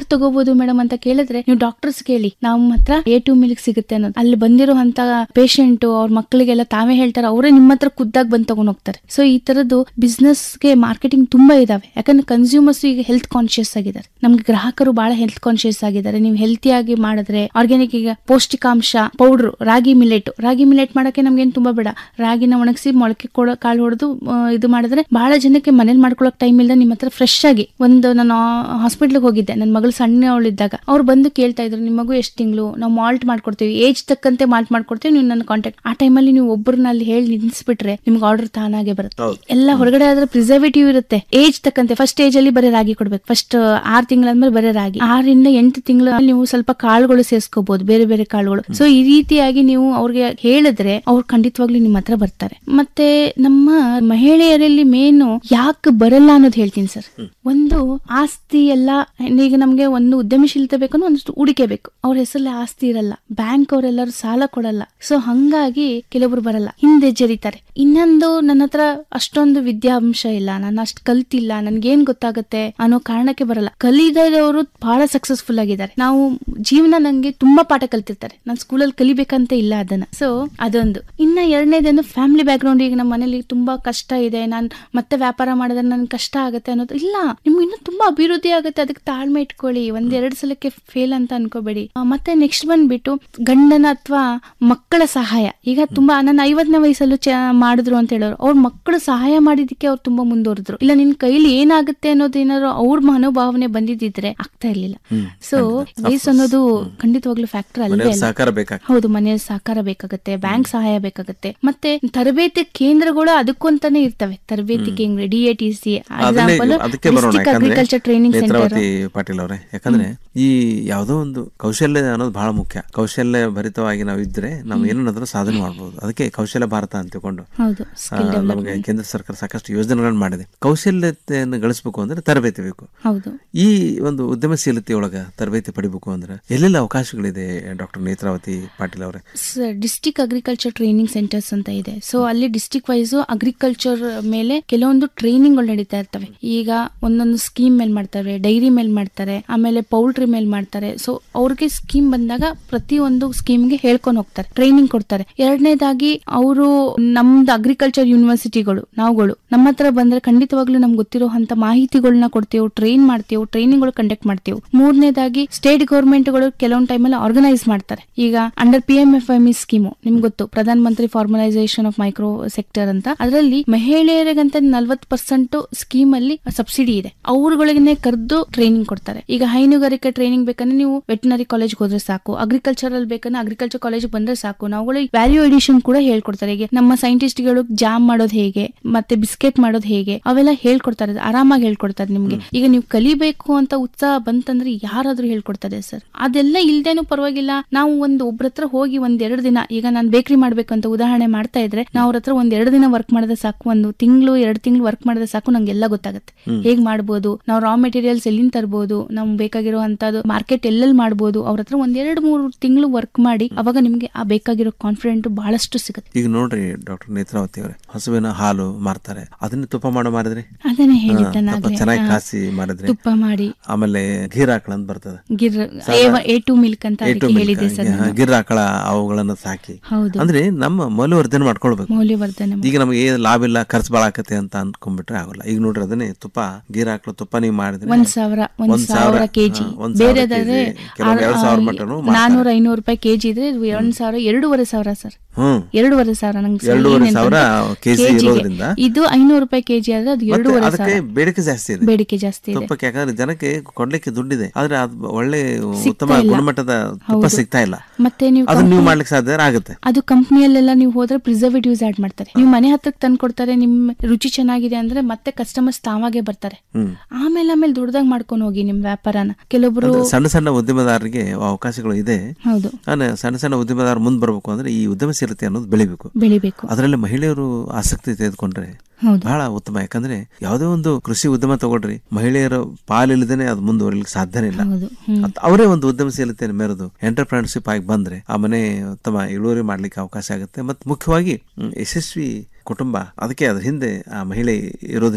ಯಾರು ತಗೋಬಹುದು ಮೇಡಮ್ ಅಂತ ಕೇಳಿದ್ರೆ ನೀವು ಡಾಕ್ಟರ್ಸ್ ಕೇಳಿ ನಮ್ಮ ಹತ್ರ ಎ ಟು ಮಿಲ್ಕ್ ಸಿಗುತ್ತೆ ಅನ್ನೋದು ಅಲ್ಲಿ ಬಂದಿರುವಂತ ಪೇಷಂಟ್ ಅವ್ರ ಮಕ್ಕಳಿಗೆಲ್ಲ ತಾವೇ ಹೇಳ್ತಾರೆ ಅವರೇ ನಿಮ್ಮ ಹತ್ರ ಖುದ್ದಾಗಿ ಬಂದು ತಗೊಂಡ್ ಹೋಗ್ತಾರೆ ಸೊ ಈ ತರದ್ದು ಬಿಸ್ನೆಸ್ಗೆ ಮಾರ್ಕೆಟಿಂಗ್ ತುಂಬಾ ಇದಾವೆ ಯಾಕಂದ್ರೆ ಕನ್ಸ್ಯೂಮರ್ಸ್ ಈಗ ಹೆಲ್ತ್ ಕಾನ್ಶಿಯಸ್ ಆಗಿದ್ದಾರೆ ನಮ್ಗೆ ಗ್ರಾಹಕರು ಬಹಳ ಹೆಲ್ತ್ ಕಾನ್ಶಿಯಸ್ ಆಗಿದ್ದಾರೆ ನೀವು ಹೆಲ್ತಿಯಾಗಿ ಮಾಡಿದ್ರೆ ಆರ್ಗ್ಯಾನಿಕ್ ಈಗ ಪೌಷ್ಟಿಕಾಂಶ powder ragi millet ragi millet ಮಾಡಕ್ಕೆ ನಮ್ಗೇನ್ ತುಂಬಾ ಬೇಡ ರಾಗಿನ ಒಣಗಿಸಿ ಮೊಳಕೆ ಕೊಡ ಕಾಳು ಹೊಡೆದು ಇದು ಮಾಡಿದ್ರೆ ಬಹಳ ಜನಕ್ಕೆ ಮನೇಲಿ ಮಾಡ್ಕೊಳಕ್ ಟೈಮ್ ಇಲ್ಲದೆ ನಿಮ್ಮ ಹತ್ರ ಫ್ರೆಶ್ ಆಗಿ ಒಂದು ನಾನು ಹಾಸ್ಪಿಟ್ಲಿಗೆ ಹೋಗಿದ್ದೆ ನನ್ನ ಮಗಳು ಸಣ್ಣವಳಿದ್ದಾಗ ಅವ್ರು ಬಂದು ಕೇಳ್ತಾ ಇದ್ರು ನಿಮ್ಮ ಮಗು ಎಷ್ಟು ತಿಂಗಳು ನಾವು ಮಾಲ್ಟ್ ಮಾಡ್ಕೊಡ್ತೀವಿ ಏಜ್ ತಕ್ಕಂತೆ ಮಾಲ್ಟ್ ಮಾಡ್ಕೊಡ್ತೀವಿ ನೀವು ನನ್ನ ಕಾಂಟ್ಯಾಕ್ಟ್ ಆ ಟೈಮಲ್ಲಿ ನೀವು ಒಬ್ಬರನ್ನ ಅಲ್ಲಿ ಹೇಳಿ ನಿಲ್ಸ್ಬಿಟ್ರೆ ನಿಮ್ಗೆ ಆರ್ಡರ್ ತಾನಾಗೆ ಬರುತ್ತೆ ಎಲ್ಲ ಹೊರಗಡೆ ಆದ್ರೆ ಪ್ರಿಸರ್ವೇಟಿವ್ ಇರುತ್ತೆ ಏಜ್ ತಕ್ಕಂತೆ ಫಸ್ಟ್ ಏಜ್ ಅಲ್ಲಿ ಬರೀ ರಾಗಿ ಕೊಡ್ಬೇಕು ಫಸ್ಟ್ ಆರ್ ತಿಂಗಳಾದ್ಮೇಲೆ ಬರೀ ರಾಗಿ ಆರಿಂದ ಎಂಟು ತಿಂಗಳು ನೀವು ಸ್ವಲ್ಪ ಕಾಳುಗಳು ಸೇರಿಸ್ಕೋಬಹುದು ಬೇರೆ ಬೇರೆ ಕಾಳುಗಳು ಸೊ ಈ ರೀತಿಯಾಗಿ ನೀವು ಅವ್ರಿಗೆ ಹೇಳಿದ್ರೆ ಅವ್ರು ಖಂಡಿತವಾಗ್ಲೂ ನಿಮ್ಮ ಹತ್ರ ಬರ್ತಾರೆ ಮತ್ತೆ ನಮ್ಮ ಮಹಿಳೆಯರಲ್ಲಿ ಮೇನು ಯಾಕೆ ಬರಲ್ಲ ಅನ್ನೋದು ಹೇಳ್ತೀನಿ ಸರ್ ಒಂದು ಆಸ್ತಿ ಎಲ್ಲ ಈಗ ನಮ್ಗೆ ಒಂದು ಉದ್ಯಮಶೀಲತೆ ಬೇಕು ಅಂದ್ರೆ ಒಂದಷ್ಟು ಹೂಡಿಕೆ ಬೇಕು ಅವ್ರ ಹೆಸರಲ್ಲಿ ಆಸ್ತಿ ಇರಲ್ಲ ಬ್ಯಾಂಕ್ ಅವರೆಲ್ಲರೂ ಸಾಲ ಕೊಡಲ್ಲ ಸೊ ಹಂಗಾಗಿ ಕೆಲವರು ಬರಲ್ಲ ಹಿಂದೆ ಜರಿತಾರೆ ಇನ್ನೊಂದು ನನ್ನ ಹತ್ರ ಅಷ್ಟೊಂದು ವಿದ್ಯಾಂಶ ಇಲ್ಲ ನಾನು ಅಷ್ಟು ಕಲ್ತಿಲ್ಲ ನನ್ಗೇನ್ ಗೊತ್ತಾಗುತ್ತೆ ಅನ್ನೋ ಕಾರಣಕ್ಕೆ ಬರಲ್ಲ ಕಲಿದವರು ಬಹಳ ಸಕ್ಸಸ್ಫುಲ್ ಆಗಿದ್ದಾರೆ ನಾವು ಜೀವನ ನಂಗೆ ತುಂಬಾ ಪಾಠ ಕಲ್ತಿರ್ತಾರೆ ನಾನು ಸ್ಕೂಲಲ್ಲಿ ಕಲಿಬೇಕಂತ ಇಲ್ಲ ಅದನ್ನ ಸೊ ಅದೊಂದು ಇನ್ನ ಎರಡನೇದೇನು ಫ್ಯಾಮಿಲಿ ಬ್ಯಾಕ್ ಗ್ರೌಂಡ್ ಈಗ ನಮ್ಮ ಮನೇಲಿ ತುಂಬಾ ಕಷ್ಟ ಇದೆ ನಾನು ಮತ್ತೆ ವ್ಯಾಪಾರ ಮಾಡಿದ್ರೆ ನನ್ಗೆ ಕಷ್ಟ ಆಗುತ್ತೆ ಅನ್ನೋದು ಇಲ್ಲ ನಿಮ್ಗೆ ಇನ್ನೂ ತುಂಬಾ ಅಭಿವೃದ್ಧಿ ಆಗುತ್ತೆ ಅದಕ್ಕೆ ತಾಳ್ಮೆ ಇಟ್ಕೊಳ್ಳಿ ಒಂದ್ ಎರಡು ಸಲಕ್ಕೆ ಫೇಲ್ ಅಂತ ಅನ್ಕೋಬೇಡಿ ಆ, ಮತ್ತೆ ನೆಕ್ಸ್ಟ್ ಬಂದ್ಬಿಟ್ಟು ಗಂಡನ ಅಥವಾ ಮಕ್ಕಳ ಸಹಾಯ ಈಗ ತುಂಬಾ ನನ್ನ ಐವತ್ತನೇ ವಯಸ್ಸಲ್ಲೂ ಚ ಮಾಡಿದ್ರು ಅಂತ ಹೇಳೋರು ಅವ್ರ ಮಕ್ಕಳು ಸಹಾಯ ಮಾಡಿದಕ್ಕೆ ಅವ್ರು ತುಂಬಾ ಮುಂದುವರೆದ್ರು ಇಲ್ಲ ನಿನ್ ಕೈಲಿ ಏನಾಗುತ್ತೆ ಅನ್ನೋದು ಏನಾದ್ರು ಅವ್ರ ಮನೋಭಾವನೆ ಬಂದಿದ್ದಿದ್ರೆ ಆಗ್ತಾ ಇರ್ಲಿಲ್ಲ
ಹ್ಮ್,
ಸೊ ವಯಸ್ಸು ಅನ್ನೋದು ಖಂಡಿತವಾಗ್ಲೂ ಫ್ಯಾಕ್ಟರ್ ಅಲ್ಲೇ
ಮನೆಯವ್ರ
ಅಲ್ಲ
ಸಹಕಾರ ಬೇಕಾಗ್ತದೆ.
ಹೌದು ಮನೆಯ ಸಹಕಾರ ಬೇಕಾಗುತ್ತೆ ಬ್ಯಾಂಕ್ ಸಹಾಯ ಬೇಕಾಗುತ್ತೆ ಮತ್ತೆ ತರಬೇತಿ ಕೇಂದ್ರಗಳು ಅದಕ್ಕೂ ಅಂತಾನೆ ಇರ್ತವೆ ತರಬೇತಿ ಕೇಂದ್ರ ಡಿ ಎ ಟಿ ಸಿ
ಅದನ್ನೇ ಅದಕ್ಕೆ ಬರೋಣ ಯಾಕಂದ್ರೆ
agriculture training centre
Netravati Patil ಅವರೇ ಯಾಕಂದ್ರೆ ಈ ಯಾವುದೋ ಒಂದು ಕೌಶಲ್ಯ ಅನ್ನೋದು ಬಹಳ ಮುಖ್ಯ ಕೌಶಲ್ಯ ಭರಿತವಾಗಿ ನಾವು ಇದ್ರೆ ನಾವು ಏನನ್ನಾದ್ರೂ ಸಾಧನೆ ಮಾಡಬಹುದು ಅದಕ್ಕೆ ಕೌಶಲ್ಯ ಭಾರತ ಅಂತ ತಿಳ್ಕೊಂಡು
ಹೌದು
ಆ,
ಸ್ಕಿಲ್
ನಮಗೆ
ಡೆವಲಪ್ಮೆಂಟ್
ಕೇಂದ್ರ ಸರ್ಕಾರ ಸಾಕಷ್ಟು ಯೋಜನೆಗಳನ್ನು ಮಾಡಿದೆ ಕೌಶಲ್ಯತೆಯನ್ನು ಗಳಿಸಬೇಕು ಅಂದ್ರೆ ತರಬೇತಿ ಬೇಕು
ಹೌದು
ಈ ಒಂದು ಉದ್ಯಮಶೀಲತೆಯೊಳಗ ತರಬೇತಿ ಪಡಿಬೇಕು ಅಂದ್ರೆ ಎಲ್ಲೆಲ್ಲ ಅವಕಾಶಗಳಿದೆ ಡಾಕ್ಟರ್ ನೇತ್ರಾವತಿ ಪಾಟೀಲ್ ಅವರೇ
ಡಿಸ್ಟಿಕ್ ಅಗ್ರಿಕಲ್ಚರ್ ಟ್ರೈನಿಂಗ್ ಸೆಂಟರ್ಸ್ ಅಂತ ಇದೆ ಸೊ ಅಲ್ಲಿ ಡಿಸ್ಟಿಕ್ ವೈಸ್ ಅಗ್ರಿಕಲ್ಚರ್ ಮೇಲೆ ಕೆಲವೊಂದು ಟ್ರೈನಿಂಗ್ ನಡೀತಾ ಇರ್ತವೆ ಈಗ ಒಂದೊಂದು ಸ್ಕೀಮ್ ಮೇಲೆ ಮಾಡ್ತಾರೆ ಡೈರಿ ಮೇಲೆ ಮಾಡ್ತಾರೆ ಆಮೇಲೆ ಪೌಲ್ಟ್ರಿ ಮೇಲೆ ಮಾಡ್ತಾರೆ ಸೊ ಅವ್ರಿಗೆ ಸ್ಕೀಮ್ ಬಂದಾಗ ಪ್ರತಿ ಒಂದು ಸ್ಕೀಮ್ಗೆ ಹೇಳ್ಕೊಂಡು ಹೋಗ್ತಾರೆ ಟ್ರೈನಿಂಗ್ ಕೊಡ್ತಾರೆ ಎರಡನೇದಾಗಿ ಅವರು ನಮ್ದು ಅಗ್ರಿಕಲ್ಚರ್ ಯೂನಿವರ್ಸಿಟಿಗಳು ನಾವುಗಳು ನಮ್ಮ ಹತ್ರ ಬಂದ್ರೆ ಖಂಡಿತವಾಗ್ಲೂ ನಮ್ಗೆ ಗೊತ್ತಿರುವಂತ ಮಾಹಿತಿಗಳನ್ನ ಕೊಡ್ತೀವಿ ಟ್ರೈನ್ ಮಾಡ್ತೀವಿ ಟ್ರೈನಿಂಗ್ ಕಂಡಕ್ಟ್ ಮಾಡ್ತೀವಿ ಮೂರನೇದಾಗಿ ಸ್ಟೇಟ್ ಗೌರ್ಮೆಂಟ್ಗಳು ಕೆಲವೊಂದು ಟೈಮಲ್ಲಿ ಆರ್ಗನೈಸ್ ಮಾಡ್ತಾರೆ ಈಗ under P M F M E scheme ನಿಮ್ಗೆ ಗೊತ್ತು ಪ್ರಧಾನ ಮಂತ್ರಿ ಫಾರ್ಮಲೈಸೇಷನ್ ಆಫ್ ಮೈಕ್ರೋ ಸೆಕ್ಟರ್ ಅಂತ ಅದರಲ್ಲಿ ಮಹಿಳೆಯರಿಗಂತ ನಲ್ವತ್ ಪರ್ಸೆಂಟ್ ಸ್ಕೀಮ್ ಅಲ್ಲಿ ಸಬ್ಸಿಡಿ ಇದೆ ಅವ್ರಗಳಿಗೆ ಕರೆದು ಟ್ರೈನಿಂಗ್ ಕೊಡ್ತಾರೆ ಈಗ ಹೈನುಗಾರಿಕೆ ಟ್ರೈನಿಂಗ್ ಬೇಕಂದ್ರೆ ನೀವು ವೆಟನರಿ ಕಾಲೇಜ್ ಹೋದ್ರೆ ಸಾಕು ಅಗ್ರಿಕಲ್ಚರಲ್ ಬೇಕಂದ್ರೆ ಅಗ್ರಿಕಲ್ಚರ್ ಕಾಲೇಜ್ ಬಂದ್ರೆ ಸಾಕು ನಾವುಗಳು ವ್ಯಾಲ್ಯೂ ಎಡಿಷನ್ ಕೂಡ ಹೇಳ್ಕೊಡ್ತಾರೆ ಈಗ ನಮ್ಮ ಸೈಂಟಿಸ್ಟ್ಗಳು ಜಾಮ್ ಮಾಡೋದು ಹೇಗೆ ಮತ್ತೆ ಬಿಸ್ಕೆಟ್ ಮಾಡೋದು ಹೇಗೆ ಅವೆಲ್ಲ ಹೇಳ್ಕೊಡ್ತಾರೆ ಆರಾಮಾಗಿ ಹೇಳ್ಕೊಡ್ತಾರೆ ನಿಮ್ಗೆ ಈಗ ನೀವು ಕಲಿಬೇಕು ಅಂತ ಉತ್ಸಾಹ ಬಂತಂದ್ರೆ ಯಾರಾದ್ರೂ ಹೇಳ್ಕೊಡ್ತಾರೆ ಸರ್ ಅದೆಲ್ಲ ಇಲ್ದೇನು ಪರವಾಗಿಲ್ಲ ನಾವು ಒಂದು ಒಬ್ರ ಹತ್ರ ಹೋಗಿ ಒಂದ್ ಎರಡು ದಿನ ಈಗ ನಾನು ಬೇಕರಿ ಮಾಡ್ಬೇಕಂತ ಉದಾಹರಣೆ ಮಾಡ್ತಾ ಇದ್ರೆ ನಾವು ಅವ್ರ ಹತ್ರ ಒಂದ್ ಎರಡು ದಿನ ವರ್ಕ್ ಮಾಡಿದ್ರೆ ಸಾಕು ಒಂದು ತಿಂಗಳು ಎರಡು ತಿಂಗಳು ವರ್ಕ್ ಮಾಡಿದ್ರೆ ಸಾಕು ನಂಗೆಲ್ಲ ಗೊತ್ತಾಗುತ್ತೆ
ಹ್ಮ್.
ಹೇಗ್ ಮಾಡ್ಬೋದು ನಾವು ರಾ ಮೆಟೀರಿಯಲ್ಸ್ ಎಲ್ಲಿಂದ ತರ್ಬೋದು ನಮ್ಗೆ ಬೇಕಾಗಿರುವಂತದ್ದು ಮಾರ್ಕೆಟ್ ಎಲ್ಲೆಲ್ಲಿ ಮಾಡ್ಬೋದು ಅವ್ರ ಹತ್ರ ಒಂದ್ ಎರಡು ಮೂರು ತಿಂಗಳು ವರ್ಕ್ ಮಾಡಿ ಅವಾಗ ನಿಮ್ಗೆ ಆ ಬೇಕಾಗಿರೋ ಕಾನ್ಫಿಡೆಂಟ್ ಬಹಳಷ್ಟು ಸಿಗುತ್ತೆ
ಈಗ ನೋಡ್ರಿ ಡಾಕ್ಟರ್ ನೇತ್ರಾವತಿ ಅವರೇ ಹಸುವಿನ ಹಾಲು ಮಾರ್ತಾರೆ ಅದನ್ನ ತುಪ್ಪ ಮಾಡೋ ಮಾರಿದ್ರಿ
ಅದನ್ನೇ
ಹಾ,
ಹೇಳಿದ್ದೆ
ತುಪ್ಪ
ನಾಗ್ಲೇ.
ಚೆನ್ನಾಗಿ
ಹಾ.
ಕಾಸಿ ಮಾಡಿದ್ರಿ
ತುಪ್ಪ ಮಾಡಿ
ಆಮೇಲೆ ಘೀರ್ ಆಕಳ ಅಂತ ಬರ್ತದೆ
ಗಿರ್
ಸಾದಾ-
ಎ ಟು ಮಿಲ್ಕ್ ಅಂತ
A to
ಅದಕ್ಕೆ
milk,
ಹೇಳಿದ್ದೆ ಸರ್
ಹಾ,
ನಾನು.
ಗಿರ್ ಆಕಳ ಅವುಗಳನ್ನ ಸಾಕಿ
ಹೌದು.
ಅಂದ್ರೆ ನಮ್ಮ ಮೌಲ್ಯವರ್ಧನೆ ಮಾಡ್ಕೊಳ್ಬೇಕು
ಮೌಲ್ಯವರ್ಧನೆ
ಈಗ ನಮಗೆ ಏನ್ ಲಾಭ ಇಲ್ಲ ಖರ್ಚು ಬಾಳ ಆಕತೆ ಅಂತ ಅನ್ಕೊಂಡ್ಬಿಟ್ರೆ ಆಗೋಲ್ಲ ಈಗ ನೋಡ್ರಿ ಅದನ್ನೇ ತುಪ್ಪ ಗೀರ್ ಹಾಕ್ಲು ತುಪ್ಪ ನೀವು ಮಾಡಿದ್ರೆ
ಒಂದ್ ಸಾವಿರ ಒಂದ್ ಸಾವಿರ ಕೆಜಿ
ಹಾ, ಒಂದ್ ಸಾವಿರ
ಬೇರೆದಾದ್ರೆ
kg, ಕೆಲವೊಮ್ಮೆ ಎರಡ್ ಸಾವಿರ ಮಟನು
ನಾನೂರ ಐನೂರು ರೂಪಾಯಿ ಕೆಜಿ ಇದ್ರೆ ಇದು ಒಂದ್ ಸಾವಿರ ಎರಡೂವರೆ ಸಾವಿರ ಸರ್
ಹ್ಮ್
ಎರಡೂವರೆ ಸಾವಿರ ನಂಗೆ
ಎರಡೂವರೆ ಸಾವಿರ kg ಇರೋದ್ರಿಂದ
ಇದು ಐನೂರು ರೂಪಾಯಿ ಕೆಜಿ ಆದ್ರೆ ಅದು
ಮತ್ತೆ
ಎರಡೂವರೆ
ಅದಕ್ಕೆ
ಸಾವಿರ
ಬೇಡಿಕೆ ಜಾಸ್ತಿ ಇದೆ
ಬೇಡಿಕೆ ಜಾಸ್ತಿ ಇದೆ
ತುಪ್ಪಕ್ಕೆ ಯಾಕಂದ್ರೆ ಜನಕ್ಕೆ ಕೊಡ್ಲಿಕ್ಕೆ ದುಡ್ಡಿದೆ ಆದ್ರೆ ಅದು ಒಳ್ಳೆ
ಸಿಗ್ತಾ
ಉತ್ತಮ
ಇಲ್ಲ.
ಗುಣಮಟ್ಟದ ತುಪ್ಪ
ಹೌದು.
ಸಿಗ್ತಾ ಇಲ್ಲ
ಮತ್ತೆ ನೀವು
ಅದನ್ನ ನೀವು
company-
ಮಾಡ್ಲಿಕ್ಕೆ ಸಾಧ್ಯ ಆಗುತ್ತೆ
ಅದು ಕಂಪ್ನಿಯಲ್ಲೆಲ್ಲ ನೀವು ಹೋದ್ರೆ ಪ್ರಿಸರ್ವೇಟಿವ್ಸ್ ಆಡ್ ಮಾಡ್ತಾರೆ ನೀವು ಮನೆ ಹತ್ರಕ್ಕೆ ತಂದು ಕೊಡ್ತಾರೆ ನಿಮ್ ರುಚಿ ಚೆನ್ನಾಗಿದೆ ಅಂದ್ರೆ ಮತ್ತೆ ಕಸ್ಟಮರ್ಸ್ ತಾವಾಗೆ ಬರ್ತಾರೆ
ಹ್ಮ್
ಆಮೇಲೆ ಆಮೇಲೆ ದುಡ್ದಾಗ ಮಾಡ್ಕೊಂಡು ಹೋಗಿ ನಿಮ್ ವ್ಯಾಪಾರನ ಕೆಲವೊಬ್ರು
ಅಂದ್ರೆ ಸಣ್ಣ ಸಣ್ಣ ಉದ್ಯಮದಾರರಿಗೆ ಅವಕಾಶಗಳು ಇದೆ
ಹೌದು
ಆದ್ರೆ ಸಣ್ಣ ಸಣ್ಣ ಉದ್ಯಮದಾರ ಮುಂದೆ ಬರಬೇಕು ಅಂದ್ರೆ ಈ ಉದ್ಯಮಶೀಲತೆ ಅನ್ನೋದು ಬೆಳಿಬೇಕು
ಬೆಳಿಬೇಕು
ಅದರಲ್ಲಿ ಮಹಿಳೆಯರು ಆಸಕ್ತಿ ತೆಗೆದುಕೊಂಡ್ರೆ
ಹೌದು.
ಬಹಳ ಉತ್ತಮ ಯಾಕಂದ್ರೆ ಯಾವುದೇ ಒಂದು ಕೃಷಿ ಉದ್ಯಮ ತಗೊಳ್ರಿ ಮಹಿಳೆಯರ ಪಾಲಿಲ್ಲದೇನೆ ಅದು ಮುಂದುವರಿಲಿಕ್ಕೆ ಸಾಧ್ಯನೇ ಇಲ್ಲ
ಹೌದು ಹ್ಮ್.
ಅತ್- ಅವರೇ ಒಂದು ಉದ್ಯಮಶೀಲತೆಯನ್ನು ಮೆರೆದು ಎಂಟರ್ಪ್ರಿನರ್ಶಿಪ್ ಆಗಿ ಬಂದ್ರೆ ಆ ಮನೆ ಉತ್ತಮ ಇಳುವರಿ ಮಾಡ್ಲಿಕ್ಕೆ ಅವಕಾಶ ಆಗುತ್ತೆ ಮತ್ತು ಮುಖ್ಯವಾಗಿ ಹ್ಮ್, ಯಶಸ್ವಿ ಕುಟುಂಬ ಅದಕ್ಕೆ ಅದ್ರ ಹಿಂದೆ ಆ ಮಹಿಳೆ ಇರೋದ್ರಿಂದ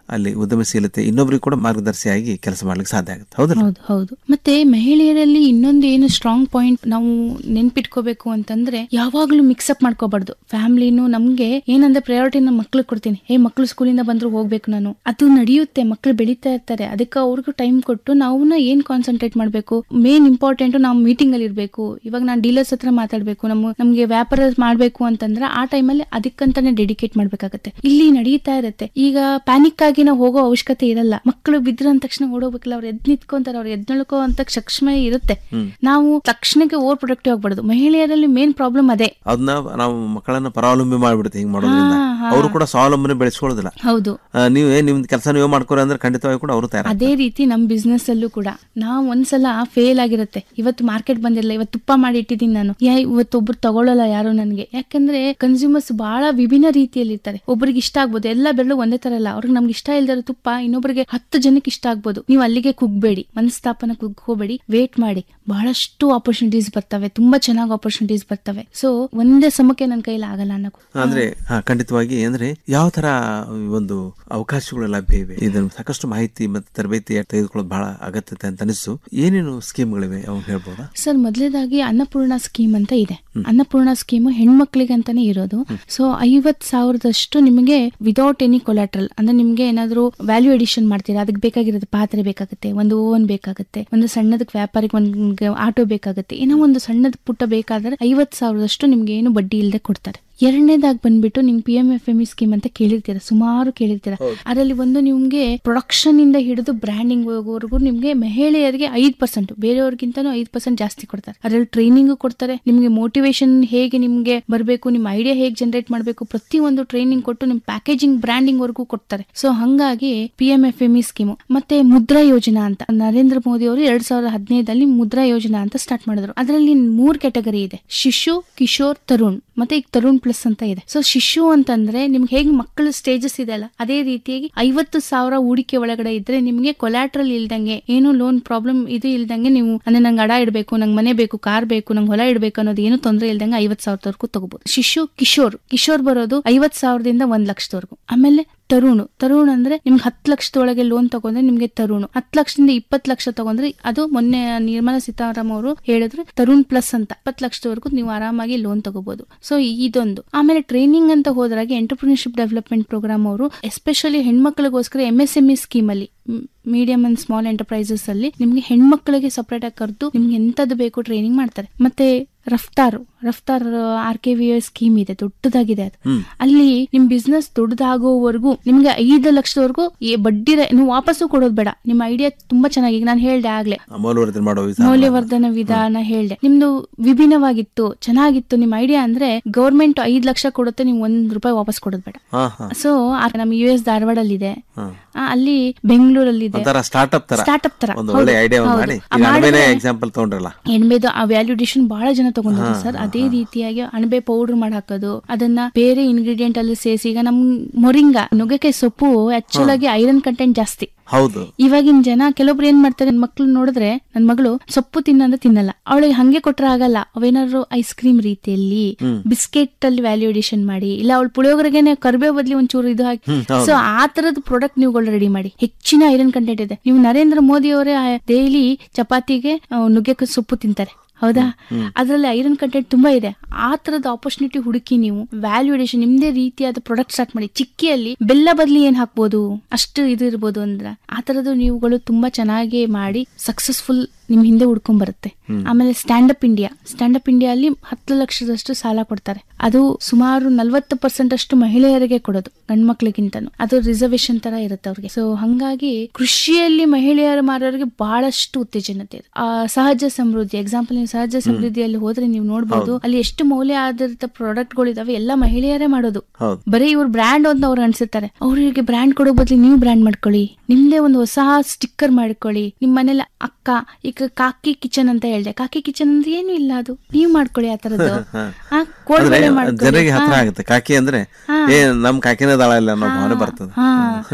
ಅಲ್ಲಿ ಉದ್ಯಮಶೀಲತೆ ಇನ್ನೊಬ್ರಿಗೆ ಕೂಡ ಮಾರ್ಗದರ್ಶಿಯಾಗಿ ಕೆಲಸ ಮಾಡ್ಲಿಕ್ಕೆ ಸಾಧ್ಯ ಆಗುತ್ತೆ ಹೌದಲ್ಲ
ಹೌದು ಹೌದು ಮತ್ತೆ ಮಹಿಳೆಯರಲ್ಲಿ ಇನ್ನೊಂದು ಏನು ಸ್ಟ್ರಾಂಗ್ ಪಾಯಿಂಟ್ ನಾವು ನೆನ್ಪಿಟ್ಕೋಬೇಕು ಅಂತಂದ್ರೆ ಯಾವಾಗ್ಲೂ ಮಿಕ್ಸಪ್ ಮಾಡ್ಕೋಬಾರ್ದು ಫ್ಯಾಮಿಲಿನೂ ನಮ್ಗೆ ಏನಂದ್ರೆ ಪ್ರಯಾರಿಟಿ ನಮ್ಮ ಮಕ್ಳಿಗೆ ಕೊಡ್ತೀನಿ ಏ ಮಕ್ಳು ಸ್ಕೂಲಿಂದ ಬಂದ್ರು ಹೋಗ್ಬೇಕು ನಾನು ಅದು ನಡೆಯುತ್ತೆ ಮಕ್ಳು ಬೆಳೀತಾ ಇರ್ತಾರೆ ಅದಕ್ಕೆ ಅವ್ರಿಗೂ ಟೈಮ್ ಕೊಟ್ಟು ನಾವುನ ಏನ್ ಕಾನ್ಸಂಟ್ರೇಟ್ ಮಾಡ್ಬೇಕು ಮೇನ್ ಇಂಪಾರ್ಟೆಂಟ್ ನಾವು ಮೀಟಿಂಗ್ ಅಲ್ಲಿ ಇರ್ಬೇಕು ಇವಾಗ ನಾನು ಡೀಲರ್ಸ್ ಹತ್ರ ಮಾತಾಡ್ಬೇಕು ನಮ್ಮ ನಮ್ಗೆ ವ್ಯಾಪಾರ ಮಾಡ್ಬೇಕು ಅಂತಂದ್ರೆ ಆ ಟೈಮಲ್ಲಿ ಅದಕ್ಕಂತಾನೆ ಡೆಡಿಕೇಟ್ ಮಾಡ್ಬೇಕಾಗತ್ತೆ ಇಲ್ಲಿ ನಡೀತಾ ಇರುತ್ತೆ ಈಗ ಪ್ಯಾನಿಕ್ ಆಗಿ ನಾವು ಹೋಗೋ ಅವಶ್ಯಕತೆ ಇರಲ್ಲ ಮಕ್ಕಳು ಬಿದ್ರ ಅಂದ ತಕ್ಷಣ ಓಡೋಗ್ಬೇಕಲ್ಲ ಅವ್ರು ಎದ್ ನಿಂತ್ಕೊಂತಾರೆ ಅವ್ರು ಎದ್ನಳ್ಕೋ ಅಂತ ಸಕ್ಷಮ ಇರುತ್ತೆ ನಾವು ತಕ್ಷಣಕ್ಕೆ ಓವರ್ ಪ್ರೊಡಕ್ಟಿವ್ ಆಗ್ಬಾರ್ದು ಮಹಿಳೆಯರಲ್ಲಿ ಮೇನ್ ಪ್ರಾಬ್ಲಮ್ ಅದೇ
ಅದನ್ನ ನಾವು ಮಕ್ಕಳನ್ನ ಪರಾವಲಂಬಿ ಮಾಡ್ಬಿಡುತ್ತೆ ಹಿಂಗ್ ಮಾಡೋದ್ರಿಂದ
ಹಾ, ಹಾ.
ಅವರು ಕೂಡ ಸ್ವಾವಲಂಬನೆ ಬೆಳೆಸ್ಕೊಳ್ಳೋದಿಲ್ಲ
ಹೌದು
ಆ, ನೀವೇ ನಿಮ್ ಕೆಲಸ ನೀವೇ ಮಾಡ್ಕೊರಿ ಅಂದ್ರೆ ಖಂಡಿತವಾಗಿ ಕೂಡ ಅವರು ತಯಾರ
ಅದೇ ರೀತಿ ನಮ್ ಬಿಸ್ನೆಸ್ ಅಲ್ಲೂ ಕೂಡ ನಾವ್ ಒಂದ್ಸಲ ಫೇಲ್ ಆಗಿರುತ್ತೆ ಇವತ್ತು ಮಾರ್ಕೆಟ್ ಬಂದಿರಲ್ಲ ಇವತ್ತು ತುಪ್ಪ ಮಾಡಿ ಇಟ್ಟಿದ್ದೀನಿ ನಾನು ಯಾ ಇವತ್ತು ಒಬ್ರು ತಗೊಳ್ಳಲ್ಲ ಯಾರು ನನ್ಗೆ ಯಾಕಂದ್ರೆ ಕನ್ಸ್ಯೂಮರ್ಸ್ ಬಹಳ ವಿಭಿನ್ನ ರೀತಿಯಲ್ಲಿ ಇರ್ತಾರೆ ಒಬ್ರಿಗೆ ಇಷ್ಟ ಆಗ್ಬೋದು ಎಲ್ಲ ಬೆರಳು ಒಂದೇ ತರ ಅಲ್ಲ ಅವ್ರಿಗೆ ನಮ್ಗೆ ಇಷ್ಟ ಇಲ್ದಿರೋ ತುಪ್ಪ ಇನ್ನೊಬ್ರಿಗೆ ಹತ್ತು ಜನಕ್ಕೆ ಇಷ್ಟ ಆಗ್ಬೋದು ನೀವು ಅಲ್ಲಿಗೆ ಕುಗ್ಬೇಡಿ ಮನಸ್ತಾಪನ ಕುಗ್ಗೋಬೇಡಿ ವೇಟ್ ಮಾಡಿ ಬಹಳಷ್ಟು ಆಪರ್ಚುನಿಟೀಸ್ ಬರ್ತವೆ ತುಂಬಾ ಚೆನ್ನಾಗಿ ಆಪರ್ಚುನಿಟೀಸ್ ಬರ್ತವೆ ಸೊ ಒಂದೇ ಸಮಕ್ಕೆ ನನ್ನ ಕೈಲಿ ಆಗಲ್ಲ ಅನ್ನೋ
ಅಂದ್ರೆ ಹಾ ಖಂಡಿತವಾಗಿ ಅಂದ್ರೆ ಯಾವ ತರ ಈ ಒಂದು ಅವಕಾಶಗಳು ಲಭ್ಯ ಇವೆ ಇದನ್ನು ಸಾಕಷ್ಟು ಮಾಹಿತಿ ಮತ್ತು ತರಬೇತಿ ತೆಗೆದುಕೊಳ್ಳೋದು ಬಹಳ ಅಗತ್ಯತೆ ಅಂತ ಅನಿಸ್ತು ಏನೇನು ಸ್ಕೀಮ್ಗಳಿವೆ ಅವ್ನು ಹೇಳ್ಬೋದಾ
ಸರ್ ಮೊದಲೇದಾಗಿ ಅನ್ನಪೂರ್ಣ ಸ್ಕೀಮ್ ಅಂತ ಇದೆ ಅನ್ನಪೂರ್ಣ ಸ್ಕೀಮ್ ಹೆಣ್ಮಕ್ಳಿಗೆ ಅಂತಾನೆ ಇರೋದು ಸೊ ಐವತ್ ಸಾವಿರದಷ್ಟು ನಿಮಗೆ ವಿದೌಟ್ ಎನಿ ಕೊಲಾಟ್ರಲ್ ಅಂದ್ರೆ ನಿಮ್ಗೆ ಏನಾದ್ರು ವ್ಯಾಲ್ಯೂ ಎಡಿಷನ್ ಮಾಡ್ತೀರಾ ಅದಕ್ಕೆ ಬೇಕಾಗಿರೋದು ಪಾತ್ರೆ ಬೇಕಾಗುತ್ತೆ ಒಂದು ಓವನ್ ಬೇಕಾಗುತ್ತೆ ಒಂದು ಸಣ್ಣದಕ್ಕೆ ವ್ಯಾಪಾರಿಗೆ ಒಂದು ಆಟೋ ಬೇಕಾಗುತ್ತೆ ಏನೋ ಒಂದು ಸಣ್ಣದ ಪುಟ್ಟ ಬೇಕಾದ್ರೆ ಐವತ್ ಸಾವಿರದಷ್ಟು ನಿಮ್ಗೆ ಏನು ಬಡ್ಡಿ ಇಲ್ಲದೆ ಕೊಡ್ತಾರೆ ಎರಡನೇದಾಗಿ ಬಂದ್ಬಿಟ್ಟು ನಿಮ್ P M F M E scheme ಅಂತ ಕೇಳಿರ್ತೀರ ಸುಮಾರು ಕೇಳಿರ್ತೀರ ಅದರಲ್ಲಿ ಒಂದು ನಿಮ್ಗೆ ಪ್ರೊಡಕ್ಷನ್ ಇಂದ ಹಿಡಿದು ಬ್ರ್ಯಾಂಡಿಂಗ್ ಹೋಗೋವರೆಗೂ ನಿಮ್ಗೆ ಮಹಿಳೆಯರಿಗೆ ಐದ್ ಪರ್ಸೆಂಟ್ ಬೇರೆಯವ್ರಿಗಿಂತನೂ ಐದ್ ಪರ್ಸೆಂಟ್ ಜಾಸ್ತಿ ಕೊಡ್ತಾರೆ ಅದರಲ್ಲಿ ಟ್ರೈನಿಂಗ್ ಕೊಡ್ತಾರೆ ನಿಮ್ಗೆ ಮೋಟಿವೇಶನ್ ಹೇಗೆ ನಿಮ್ಗೆ ಬರಬೇಕು ನಿಮ್ ಐಡಿಯಾ ಹೇಗೆ ಜನರೇಟ್ ಮಾಡಬೇಕು ಪ್ರತಿಯೊಂದು ಟ್ರೈನಿಂಗ್ ಕೊಟ್ಟು ನಿಮ್ ಪ್ಯಾಕೇಜಿಂಗ್ ಬ್ರ್ಯಾಂಡಿಂಗ್ ವರೆಗೂ ಕೊಡ್ತಾರೆ ಸೊ ಹಂಗಾಗಿ P M F M E scheme ಮತ್ತೆ ಮುದ್ರಾ ಯೋಜನಾ ಅಂತ ನರೇಂದ್ರ ಮೋದಿ ಅವರು ಎರಡ್ ಸಾವಿರದ ಹದಿನೈದಲ್ಲಿ ಮುದ್ರಾ ಯೋಜನಾ ಅಂತ ಸ್ಟಾರ್ಟ್ ಮಾಡಿದ್ರು ಅದರಲ್ಲಿ ಮೂರ್ ಕ್ಯಾಟಗರಿ ಇದೆ ಶಿಶು ಕಿಶೋರ್ ತರುಣ್ ಮತ್ತೆ ಈಗ ತರುಣ್ ಪ್ಲಸ್ ಅಂತ ಇದೆ ಸೊ ಶಿಶು ಅಂತಂದ್ರೆ ನಿಮ್ಗೆ ಹೇಗೆ ಮಕ್ಕಳ ಸ್ಟೇಜಸ್ ಇದೆ ಅಲ್ಲ ಅದೇ ರೀತಿಯಾಗಿ ಐವತ್ತು ಸಾವಿರ ಹೂಡಿಕೆ ಒಳಗಡೆ ಇದ್ರೆ ನಿಮ್ಗೆ ಕೊಲಾಟ್ರಲ್ ಇಲ್ದಂಗೆ ಏನು ಲೋನ್ ಪ್ರಾಬ್ಲಮ್ ಇದು ಇಲ್ದಂಗೆ ನೀವು ಅಂದ್ರೆ ನಂಗೆ ಅಡ ಇಡಬೇಕು ನಂಗೆ ಮನೆ ಬೇಕು ಕಾರ್ ಬೇಕು ನಂಗೆ ಹೊಲ ಇಡಬೇಕು ಅನ್ನೋದು ಏನು ತೊಂದರೆ ಇಲ್ದಂಗೆ ಐವತ್ ಸಾವಿರದವರೆಗೂ ತಗೋಬಹುದು ಶಿಶು ಕಿಶೋರ್ ಕಿಶೋರ್ ಬರೋದು ಐವತ್ ಸಾವಿರದಿಂದ ಒಂದ್ ಲಕ್ಷದವರೆಗೂ ಆಮೇಲೆ ತರುಣು ತರುಣ್ ಅಂದ್ರೆ ನಿಮ್ಗೆ ಹತ್ತು ಲಕ್ಷದೊಳಗೆ ಲೋನ್ ತಗೊಂಡ್ರೆ ನಿಮ್ಗೆ ತರುಣು ಹತ್ತು ಲಕ್ಷದಿಂದ ಇಪ್ಪತ್ತು ಲಕ್ಷ ತಗೊಂಡ್ರೆ ಅದು ಮೊನ್ನೆ ನಿರ್ಮಲಾ ಸೀತಾರಾಮ್ ಅವರು ಹೇಳಿದ್ರು ತರುಣ್ ಪ್ಲಸ್ ಅಂತ ಇಪ್ಪತ್ತು ಲಕ್ಷದವರೆಗೂ ನೀವು ಆರಾಮಾಗಿ ಲೋನ್ ತಗೋಬಹುದು ಸೊ ಇದೊಂದು ಆಮೇಲೆ ಟ್ರೈನಿಂಗ್ ಅಂತ ಹೋದ್ರಾಗ ಎಂಟರ್ಪ್ರಿನರ್ಶಿಪ್ ಡೆವಲಪ್ಮೆಂಟ್ ಪ್ರೋಗ್ರಾಮ್ ಅವರು ಎಸ್ಪೆಷಲಿ ಹೆಣ್ಮಕ್ಳಿಗೋಸ್ಕರ M S M E scheme ಅಲ್ಲಿ ಮೀಡಿಯಂ ಅಂಡ್ ಸ್ಮಾಲ್ ಎಂಟರ್ಪ್ರೈಸಸ್ ಅಲ್ಲಿ ನಿಮ್ಗೆ ಹೆಣ್ಮಕ್ಳಿಗೆ ಸಪರೇಟ್ ಆಗಿ ಕರೆದು ನಿಮ್ಗೆ ಎಂತದ್ದು ಬೇಕು ಟ್ರೈನಿಂಗ್ ಮಾಡ್ತಾರೆ ಮತ್ತೆ ರಫ್ತಾರು Raftaar R K V scheme ಇದೆ ದೊಡ್ಡದಾಗಿದೆ ಅದು ಅಲ್ಲಿ ನಿಮ್ ಬಿಸ್ನೆಸ್ ದೊಡ್ಡದಾಗೋವರೆಗೂ ನಿಮ್ಗೆ ಐದು ಲಕ್ಷದವರೆಗೂ ಈ ಬಡ್ಡಿ ರ- ನೀವು ವಾಪಸ್ಸು ಕೊಡೋದು ಬೇಡ ನಿಮ್ಮ ಐಡಿಯಾ ತುಂಬಾ ಚೆನ್ನಾಗಿ ಈಗ ನಾನು ಹೇಳ್ದೆ ಆಗ್ಲೇ
ಮೌಲ್ಯವರ್ಧನೆ ಮಾಡೋ ವಿಧಾನ
ಮೌಲ್ಯವರ್ಧನ ವಿಧಾನ ಹೇಳ್ದೆ ನಿಮ್ದು ವಿಭಿನ್ನವಾಗಿತ್ತು ಚೆನ್ನಾಗಿತ್ತು ನಿಮ್ ಐಡಿಯಾ ಅಂದ್ರೆ ಗೌರ್ಮೆಂಟ್ ಐದ್ ಲಕ್ಷ ಕೊಡುತ್ತೆ ನೀವು ಒಂದ್ ರೂಪಾಯಿ ವಾಪಸ್ ಕೊಡೋದು ಬೇಡ
ಹಾ ಹಾ
ಸೊ ನಮ್ ಯು ಎಸ್ ಧಾರವಾಡಲ್ಲಿ ಇದೆ
ಹಾ.
ಆ, ಅಲ್ಲಿ ಬೆಂಗಳೂರಲ್ಲಿ ಇದೆ
ಒಂಥರ ಸ್ಟಾರ್ಟ್ಅಪ್ ತರ
ಸ್ಟಾರ್ಟ್ಅಪ್ ತರ
ಒಂದು
ಹೌದು,
ಒಳ್ಳೆ ಐಡಿಯಾ
ಹೌದು.
ಮಾಡಿ
ಆ
ಈಗ ಅಣಬೆನೇ
ಮಾಡಿದ್ರೆ-
ಎಕ್ಸಾಂಪಲ್ ತಗೊಂಡ್ರಲ್ಲ
ಎಣ್ಮೆದು ಆ ವ್ಯಾಲ್ಯೂಡೇಷನ್ ಬಹಳ ಜನ ತಗೊಂಡಿದ್ರು ಸರ್ ಅದೇ ರೀತಿಯಾಗಿ ಅಣಬೆ ಪೌಡರ್ ಮಾಡಿ ಹಾಕೋದು ಅದನ್ನ ಬೇರೆ ಇಂಗ್ರೀಡಿಯೆಂಟ್ ಅಲ್ಲಿ ಸೇರಿಸಿ ಈಗ ನಮ್ ಮೊರಿಂಗ ನುಗ್ಗೆಕಾಯಿ ಸೊಪ್ಪು ಆಕ್ಚುಲ್ ಆಗಿ ಐರನ್ ಕಂಟೆಂಟ್ ಜಾಸ್ತಿ
ಹೌದು
ಇವಾಗಿನ ಜನ ಕೆಲವೊಬ್ರು ಏನ್ ಮಾಡ್ತಾರೆ ನನ್ ಮಕ್ಳು ನೋಡಿದ್ರೆ ನನ್ ಮಗಳು ಸೊಪ್ಪು ತಿನ್ನಂದ್ರೆ ತಿನ್ನಲ್ಲ ಅವಳಿಗೆ ಹಂಗೆ ಕೊಟ್ರೆ ಆಗಲ್ಲ ಅವೇನಾದ್ರು ಐಸ್ ಕ್ರೀಮ್ ರೀತಿಯಲ್ಲಿ
ಹ್ಮ್.
ಬಿಸ್ಕೆಟ್ ಅಲ್ಲಿ ವ್ಯಾಲ್ಯೂ ಎಡಿಷನ್ ಮಾಡಿ ಇಲ್ಲ ಅವಳು ಪುಳಿಯೋಗರೆಗೆನೆ ಕರ್ಬೇ ಬದ್ಲಿ ಒಂಚೂರು ಇದು ಹಾಕಿ
ಹ್ಮ್, ಹೌದು.
ಸೊ ಆ ತರದ ಪ್ರಾಡಕ್ಟ್ ನೀವುಗಳು ರೆಡಿ ಮಾಡಿ ಹೆಚ್ಚಿನ ಐರನ್ ಕಂಟೆಂಟ್ ಇದೆ ನೀವು ನರೇಂದ್ರ ಮೋದಿ ಅವರೇ ಡೈಲಿ ಚಪಾತಿಗೆ ಆ, ನುಗ್ಗೆಕಾಯಿ ಸೊಪ್ಪು ತಿಂತಾರೆ ಹೌದಾ ಅದರಲ್ಲಿ ಐರನ್ ಕಂಟೆಂಟ್ ತುಂಬಾ ಇದೆ ಆ ತರದ ಆಪರ್ಚುನಿಟಿ ಹುಡುಕಿ ನೀವು ವ್ಯಾಲ್ಯೂ ಎಡಿಷನ್ ನಿಮ್ದೇ ರೀತಿಯಾದ ಪ್ರಾಡಕ್ಟ್ ಸ್ಟಾರ್ಟ್ ಮಾಡಿ ಚಿಕ್ಕಿಯಲ್ಲಿ ಬೆಲ್ಲ ಬದ್ಲಿ ಏನ್ ಹಾಕ್ಬೋದು ಅಷ್ಟು ಇದು ಇರ್ಬೋದು ಅಂದ್ರ ಆ ತರದ್ದು ನೀವುಗಳು ತುಂಬಾ ಚೆನ್ನಾಗಿ ಮಾಡಿ ಸಕ್ಸಸ್ಫುಲ್ ನಿಮ್ ಹಿಂದೆ ಹುಡ್ಕೊಂಡ್ ಬರುತ್ತೆ ಆಮೇಲೆ stand up India stand up India ಅಲ್ಲಿ ಹತ್ತು ಲಕ್ಷದಷ್ಟು ಸಾಲ ಕೊಡ್ತಾರೆ ಅದು ಸುಮಾರು ನಲ್ವತ್ತು ಪರ್ಸೆಂಟ್ ಅಷ್ಟು ಮಹಿಳೆಯರಿಗೆ ಕೊಡೋದು ಗಂಡ್ಮಕ್ಳಿಗಿಂತನೂ ಅದು ರಿಸರ್ವೇಶನ್ ತರ ಇರುತ್ತೆ ಅವ್ರಿಗೆ ಸೊ ಹಂಗಾಗಿ ಕೃಷಿಯಲ್ಲಿ ಮಹಿಳೆಯರ ಮಾರೋರಿಗೆ ಬಹಳಷ್ಟು ಉತ್ತೇಜನತೆ ಇದೆ ಆ, ಸಹಜ ಸಮೃದ್ಧಿ ಎಕ್ಸಾಂಪಲ್ ನೀವು ಸಹಜ ಸಮೃದ್ಧಿಯಲ್ಲಿ ಹೋದ್ರೆ ನೀವು ನೋಡ್ಬೋದು ಅಲ್ಲಿ ಎಷ್ಟು ಮೌಲ್ಯ ಆಧಾರಿತ ಪ್ರಾಡಕ್ಟ್ ಗಳು ಇದಾವೆ ಎಲ್ಲ ಮಹಿಳೆಯರೇ ಮಾಡೋದು
ಹೌದು
ಬರೀ ಇವ್ರ ಬ್ರ್ಯಾಂಡ್ ಅಂತ ಅವ್ರು ಅನ್ಸುತ್ತಾರೆ ಅವ್ರಿಗೆ ಬ್ರ್ಯಾಂಡ್ ಕೊಡೋ ಬದ್ಲು ನೀವು ಬ್ರ್ಯಾಂಡ್ ಮಾಡ್ಕೊಳ್ಳಿ ನಿಮ್ದೇ ಒಂದು ಹೊಸ ಸ್ಟಿಕ್ಕರ್ ಮಾಡ್ಕೊಳ್ಳಿ ನಿಮ್ ಮನೇಲಿ ಅಕ್ಕ ಈಗ ಕಾಕಿ ಕಿಚನ್ ಅಂತ ಹೇಳ್ದೆ ಕಾಕಿ ಕಿಚನ್ ಅಂದ್ರೆ ಏನು ಇಲ್ಲ ಅದು ನೀವ್ ಮಾಡ್ಕೊಳ್ಳಿ ಆ ತರದ್ದು
ಹಾ.
ಆ, ಕೋಡ್ಬಳೆ
ಅಂದ್ರೆ
ಮಾಡ್ಕೊಳ್ಳಿ.
ಜನರಿಗೆ ಹತ್ರ
ಹಾ.
ಆಗುತ್ತೆ ಕಾಕಿ ಅಂದ್ರೆ
ಹಾ.
ಏ ನಮ್ ಕಾಕಿನೇ ದಾಳ ಇಲ್ಲ ಅನ್ನೋ ಭಾವನೆ ಬರ್ತದೆ
ಹಾ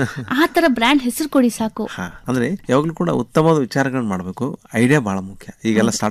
ಆ ತರ ಬ್ರ್ಯಾಂಡ್ ಹೆಸರು ಕೊಡಿ ಸಾಕು
ಹಾ ಅಂದ್ರೆ ಯಾವಾಗ್ಲೂ ಕೂಡ ಉತ್ತಮವಾದ ವಿಚಾರಗಳನ್ನ ಮಾಡಬೇಕು ಐಡಿಯಾ ಬಹಳ ಮುಖ್ಯ ಈಗೆಲ್ಲ ಸ್ಟಾರ್ಟ್ಅಪ್ಗಳು ಬಂದೇ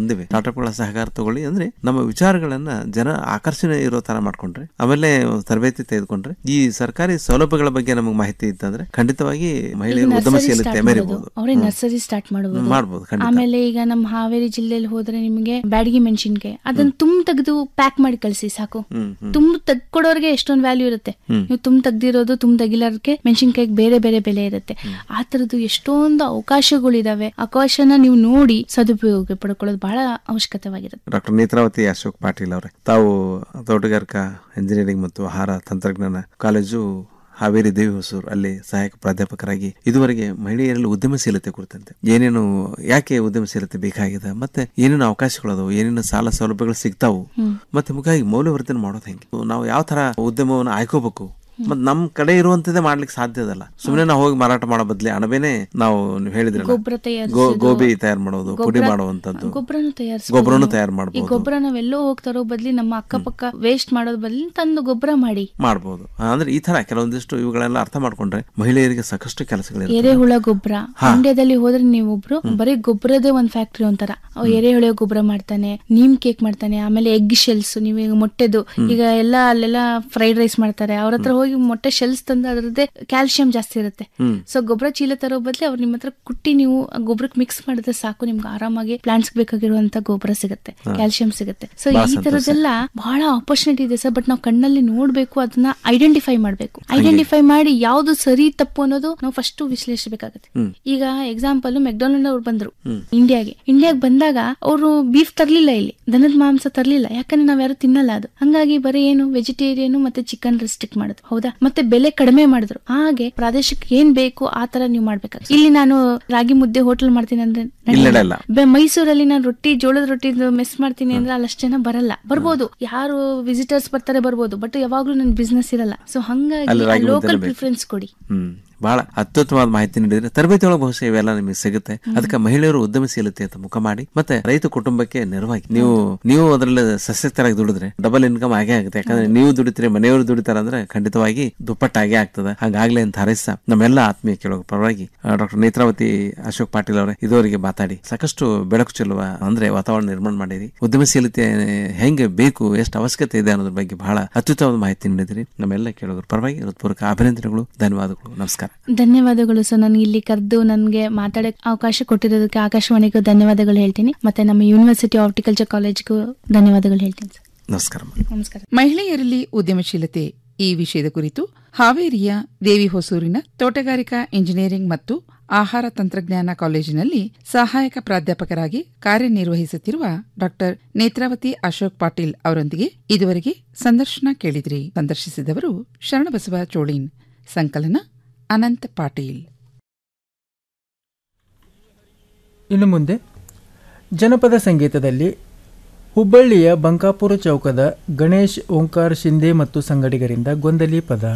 ಬಂದಿವೆ ಸ್ಟಾರ್ಟ್ಅಪ್ಗಳ ಸಹಕಾರ ತಗೊಳ್ಳಿ ಅಂದ್ರೆ ನಮ್ಮ ವಿಚಾರಗಳನ್ನ ಜನ ಆಕರ್ಷಣೆ ಇರೋ ತರ ಮಾಡ್ಕೊಂಡ್ರೆ ಆಮೇಲೆ ತರಬೇತಿ ತೆಗೆದುಕೊಂಡ್ರೆ ಈ ಸರ್ಕಾರಿ ಸೌಲಭ್ಯಗಳ ಬಗ್ಗೆ ನಮಗೆ ಮಾಹಿತಿ ಇತ್ತಂದ್ರೆ ಖಂಡಿತವಾಗಿ ಮಹಿಳೆಯರು ಉದ್ಯಮಶೀಲತೆ ಮೆರಿಬಹುದು
ಅವರೇ ನರ್ಸರಿ ಸ್ಟಾರ್ಟ್ ಮಾಡಬಹುದು
ಮಾಡ್ಬೋದು ಖಂಡಿತ
ಆಮೇಲೆ ಈಗ ನಮ್ಮ ಹಾವೇರಿ ಜಿಲ್ಲೆಯಲ್ಲಿ ಹೋದ್ರೆ ನಿಮಗೆ ಬ್ಯಾಡಗಿ ಮೆಣಸಿನ್ಕಾಯಿ ಅದನ್ನ ತುಂಬ ತೆಗೆದು ಪ್ಯಾಕ್ ಮಾಡಿ ಕಳಿಸಿ ಸಾಕು
ಹ್ಮ್ ಹ್ಮ್
ತುಂಬ ತೆಗ್ಕೊಡೋರ್ಗೆ ಎಷ್ಟೊಂದು ವ್ಯಾಲ್ಯೂ ಇರುತ್ತೆ
ಹ್ಮ್.
ನೀವು ತುಂಬ ತೆಗ್ದಿರೋದು ತುಂಬ ತೆಗಿಲಾರ್ಗೆ ಮೆಣಸಿನ್ಕಾಯಿಗೆ ಬೇರೆ ಬೇರೆ ಬೆಲೆ ಇರುತ್ತೆ ಆ ತರದ್ದು ಎಷ್ಟೊಂದು ಅವಕಾಶಗಳಿದಾವೆ ಅವಕಾಶನ ನೀವು ನೋಡಿ ಸದುಪಯೋಗ ಪಡ್ಕೊಳ್ಳೋದು ಬಹಳ ಅವಶ್ಯಕತೆವಾಗಿರುತ್ತೆ
ಡಾಕ್ಟರ್ ನೇತ್ರಾವತಿ ಅಶೋಕ್ ಪಾಟೀಲ್ ಅವರೇ ತಾವು ತೋಟಗಾರಿಕಾ ಇಂಜಿನಿಯರಿಂಗ್ ಮತ್ತು ಆಹಾರ ತಂತ್ರಜ್ಞಾನ ಕಾಲೇಜು ಹಾವೇರಿ ದೇವಿ ಹೊಸೂರು ಅಲ್ಲಿ ಸಹಾಯಕ ಪ್ರಾಧ್ಯಾಪಕರಾಗಿ ಇದುವರೆಗೆ ಮಹಿಳೆಯರಲ್ಲಿ ಉದ್ಯಮಶೀಲತೆ ಕುರಿತಂತೆ ಏನೇನು ಯಾಕೆ ಉದ್ಯಮಶೀಲತೆ ಬೇಕಾಗಿದೆ ಮತ್ತೆ ಏನೇನು ಅವಕಾಶಗಳದಾವು ಏನೇನು ಸಾಲ ಸೌಲಭ್ಯಗಳು ಸಿಗ್ತಾವು ಮತ್ತೆ ಮುಖ್ಯವಾಗಿ ಮೌಲ್ಯವರ್ಧನೆ ಮಾಡೋದು ಹೆಂಗೆ ನಾವು ಯಾವ ತರ ಉದ್ಯಮವನ್ನು ಆಯ್ಕೋಬೇಕು ಮತ್ ನಮ್ ಕಡೆ ಇರುವಂತದೇ ಮಾಡ್ಲಿಕ್ಕೆ ಸಾಧ್ಯ ಇದಲ್ಲ ಸುಮ್ಮನೆ ನಾವು ಹೋಗಿ ಮಾರಾಟ ಮಾಡೋ ಬದ್ಲಿ ಅಣಬೆನೆ ನಾವು ನೀವು ಹೇಳಿದ್ರಲ್ಲ
ಗೊಬ್ಬರ
ಗೋ-
ತಯಾರಿಸೋದು.
ಗೋಬಿ ತಯಾರು ಮಾಡೋದು ಪುಡಿ
ಗೊಬ್ರ-
ಮಾಡುವಂತದ್ದು
ಗೊಬ್ಬರನು ತಯಾರಿಸ
ಗೊಬ್ಬರನು ತಯಾರು
ಈ
ಮಾಡಬಹುದು
ಗೊಬ್ಬರ ನಾವೆಲ್ಲೋ ಹೋಗ್ತಾರೋ ಬದ್ಲಿ ನಮ್ಮ ಅಕ್ಕಪಕ್ಕ ವೇಸ್ಟ್ ಮಾಡೋದ್ ಬದ್ಲಿ ತಂದು ಗೊಬ್ಬರ ಮಾಡಿ
ಮಾಡಬಹುದು ಅಂದ್ರೆ ಈ ತರ ಕೆಲವೊಂದಿಷ್ಟು ಇವುಗಳೆಲ್ಲ ಅರ್ಥ ಮಾಡ್ಕೊಂಡ್ರೆ ಮಹಿಳೆಯರಿಗೆ ಸಾಕಷ್ಟು ಕೆಲಸಗಳಿರ್ತವೆ
ಎರೆಹುಳ ಗೊಬ್ಬರ
ಹಾ.
ಮಂಡ್ಯದಲ್ಲಿ ಹೋದ್ರೆ ನೀವೊಬ್ರು ಬರೀ ಗೊಬ್ಬರದೇ ಒಂದ್ ಫ್ಯಾಕ್ಟ್ರಿ ಒಂಥರ ಅವ್ ಎರೆಹುಳ ಗೊಬ್ಬರ ಮಾಡ್ತಾನೆ ನೀಮ್ ಕೇಕ್ ಮಾಡ್ತಾನೆ ಆಮೇಲೆ ಎಗ್ ಶೆಲ್ಸ್ ನೀವು ಈಗ ಮೊಟ್ಟೆದು ಈಗ ಎಲ್ಲ ಅಲ್ಲೆಲ್ಲ ಫ್ರೈಡ್ ರೈಸ್ ಮಾಡ್ತಾರೆ ಅವ್ರ ಹತ್ರ ಹೋಗಿ ಮೊಟ್ಟೆ ಶೆಲ್ಸ್ ತಂದು ಅದ್ರದ್ದೇ ಕ್ಯಾಲ್ಸಿಯಂ ಜಾಸ್ತಿ ಇರುತ್ತೆ
ಹ್ಮ್.
ಸೊ ಗೊಬ್ಬರ ಚೀಲ ತರೋ ಬದ್ಲಿ ಅವ್ರು ನಿಮ್ಮ ಹತ್ರ ಕುಟ್ಟಿ ನೀವು ಗೊಬ್ಬರಕ್ಕೆ ಮಿಕ್ಸ್ ಮಾಡಿದ್ರೆ ಸಾಕು ನಿಮ್ಗೆ ಆರಾಮಾಗಿ ಪ್ಲಾಂಟ್ಸ್ ಬೇಕಾಗಿರುವಂತ ಗೊಬ್ಬರ ಸಿಗುತ್ತೆ
ಹಾ.
ಕ್ಯಾಲ್ಸಿಯಂ ಸಿಗುತ್ತೆ ಸೊ
ಬಹಳ
ಈ
ಸಂತೋಷ.
ತರದೆಲ್ಲ ಬಹಳ ಆಪರ್ಚುನಿಟಿ ಇದೆ ಸರ್ ಬಟ್ ನಾವು ಕಣ್ಣಲ್ಲಿ ನೋಡ್ಬೇಕು ಅದನ್ನ ಐಡೆಂಟಿಫೈ ಮಾಡ್ಬೇಕು ಐಡೆಂಟಿಫೈ ಮಾಡಿ ಯಾವ್ದು ಸರಿ ತಪ್ಪು ಅನ್ನೋದು ನಾವು ಫಸ್ಟ್ ವಿಶ್ಲೇಷಿಸಬೇಕಾಗುತ್ತೆ
ಹ್ಮ್.
ಈಗ ಎಕ್ಸಾಂಪಲ್ ಮೆಕ್ಡೊನಾಲ್ಡ್ ಅವ್ರು ಬಂದ್ರು
ಹ್ಮ್.
ಇಂಡಿಯಾಗೆ ಇಂಡಿಯಾಗೆ ಬಂದಾಗ ಅವರು ಬೀಫ್ ತರ್ಲಿಲ್ಲ ಇಲ್ಲಿ ದನದ ಮಾಂಸ ತರ್ಲಿಲ್ಲ ಯಾಕಂದ್ರೆ ನಾವ್ ಯಾರು ತಿನ್ನಲ್ಲ ಅದು ಹಂಗಾಗಿ ಬರೀ ಏನು ವೆಜಿಟೇರಿಯನ್ ಮತ್ತೆ ಚಿಕನ್ ರೆಸ್ಟ್ರಿಕ್ಟ್ ಮಾಡುದು ಹೌದಾ ಮತ್ತೆ ಬೆಲೆ ಕಡಿಮೆ ಮಾಡಿದ್ರು ಹಾಗೆ ಪ್ರಾದೇಶಿಕ ಏನ್ ಬೇಕು ಆ ತರ ನೀವು ಮಾಡ್ಬೇಕಾಗುತ್ತೆ ಇಲ್ಲಿ ನಾನು ರಾಗಿ ಮುದ್ದೆ ಹೋಟೆಲ್ ಮಾಡ್ತೀನಿ ಅಂದ್ರೆ
ಇಲ್ಲ ಇಲ್ಲ
ಬೆ- ಮೈಸೂರಲ್ಲಿ ನಾನು ರೊಟ್ಟಿ ಜೋಳದ ರೊಟ್ಟಿ ಮೆಸ್ ಮಾಡ್ತೀನಿ ಅಂದ್ರೆ ಅಲ್ಲಿ ಅಷ್ಟು ಜನ ಬರಲ್ಲ ಬರ್ಬೋದು ಯಾರು ವಿಸಿಟರ್ಸ್ ಬರ್ತಾರೆ ಬರ್ಬೋದು ಬಟ್ ಯಾವಾಗ್ಲೂ ನನ್ ಬಿಸ್ನೆಸ್ ಇರಲ್ಲ ಸೊ
ಅಲ್ಲಿ
ಹಂಗಾಗಿ
ರಾಗಿ
ಲೋಕಲ್
ಮುದ್ದೆನೇ ಬೇಕು.
ಪ್ರಿಫರೆನ್ಸ್ ಕೊಡಿ
ಹ್ಮ್ ಬಹಳ ಅತ್ಯುತ್ತಮವಾದ ಮಾಹಿತಿ ನೀಡಿದ್ರೆ ತರಬೇತಿ ಒಳಗೆ ಬಹುಶಃ ಇವೆಲ್ಲ ನಿಮಗೆ ಸಿಗುತ್ತೆ ಅದಕ್ಕೆ ಮಹಿಳೆಯರು ಉದ್ಯಮಶೀಲತೆ ಅಂತ ಮುಖ ಮಾಡಿ ಮತ್ತೆ ರೈತ ಕುಟುಂಬಕ್ಕೆ ನೆರವಾಗಿ ನೀವು ನೀವು ಅದರಲ್ಲಿ ಸಶಕ್ತರಾಗಿ ದುಡಿದ್ರೆ ಡಬಲ್ ಇನ್ಕಮ್ ಆಗೇ ಆಗುತ್ತೆ ಯಾಕಂದ್ರೆ ನೀವು ದುಡಿತೀರಿ ಮನೆಯವರು ದುಡಿತಾರ ಅಂದ್ರೆ ಖಂಡಿತವಾಗಿ ದುಪ್ಪಟ್ಟಾಗೇ ಆಗ್ತದೆ ಹಂಗಾಗ್ಲಿ ಅಂತ ಹಾರೈಸ ನಮ್ಮೆಲ್ಲ ಆತ್ಮೀಯ ಕೇಳುವ ಪರವಾಗಿ ಡಾಕ್ಟರ್ ನೇತ್ರಾವತಿ ಅಶೋಕ್ ಪಾಟೀಲ್ ಅವರೇ ಇದುವರೆಗೆ ಮಾತಾಡಿ ಸಾಕಷ್ಟು ಬೆಳಕು ಚೆಲ್ಲುವ ಅಂದ್ರೆ ವಾತಾವರಣ ನಿರ್ಮಾಣ ಮಾಡಿರಿ ಉದ್ಯಮಶೀಲತೆ ಹೆಂಗೆ ಬೇಕು ಎಷ್ಟು ಅವಶ್ಯಕತೆ ಇದೆ ಅನ್ನೋದ್ರ ಬಗ್ಗೆ ಬಹಳ ಅತ್ಯುತ್ತಮವಾದ ಮಾಹಿತಿ ನೀಡಿದ್ರಿ ನಮ್ಮೆಲ್ಲ ಕೇಳುಗರ ಪರವಾಗಿ ಹೃತ್ಪೂರ್ವಕ ಅಭಿನಂದನೆಗಳು ಧನ್ಯವಾದಗಳು ನಮಸ್ಕಾರ
ಧನ್ಯವಾದಗಳು ಸರ್ ನನಗೆ ಇಲ್ಲಿ ಕರೆದು ನನಗೆ ಮಾತಾಡಕ್ಕೆ ಅವಕಾಶ ಕೊಟ್ಟಿರೋದಕ್ಕೆ ಆಕಾಶವಾಣಿಗೂ ಧನ್ಯವಾದಗಳು ಹೇಳ್ತೀನಿ ಮತ್ತೆ ನಮ್ಮ ಯೂನಿವರ್ಸಿಟಿ ಹಾರ್ಟಿಕಲ್ಚರ್ ಕಾಲೇಜ್ಗೂ ಧನ್ಯವಾದಗಳು ಹೇಳ್ತೀನಿ ಸರ್
ನಮಸ್ಕಾರ
ನಮಸ್ಕಾರ
ಮಹಿಳೆಯರಲ್ಲಿ ಉದ್ಯಮಶೀಲತೆ ಈ ವಿಷಯದ ಕುರಿತು ಹಾವೇರಿಯ ದೇವಿ ಹೊಸೂರಿನ ತೋಟಗಾರಿಕಾ ಇಂಜಿನಿಯರಿಂಗ್ ಮತ್ತು ಆಹಾರ ತಂತ್ರಜ್ಞಾನ ಕಾಲೇಜಿನಲ್ಲಿ ಸಹಾಯಕ ಪ್ರಾಧ್ಯಾಪಕರಾಗಿ ಕಾರ್ಯನಿರ್ವಹಿಸುತ್ತಿರುವ ಡಾಕ್ಟರ್ ನೇತ್ರಾವತಿ ಅಶೋಕ್ ಪಾಟೀಲ್ ಅವರೊಂದಿಗೆ ಇದುವರೆಗೆ ಸಂದರ್ಶನ ಕೇಳಿದ್ರಿ ಸಂದರ್ಶಿಸಿದವರು ಶರಣಬಸವ ಚೋಳೀನ್ ಸಂಕಲನ ಅನಂತ್ ಪಾಟೀಲ್
ಇನ್ನು ಮುಂದೆ ಜನಪದ ಸಂಗೀತದಲ್ಲಿ ಹುಬ್ಬಳ್ಳಿಯ ಬಂಕಾಪುರ ಚೌಕದ ಗಣೇಶ್ ಓಂಕಾರ್ ಶಿಂದೆ ಮತ್ತು ಸಂಗಡಿಗರಿಂದ ಗೊಂದಲಿ ಪದ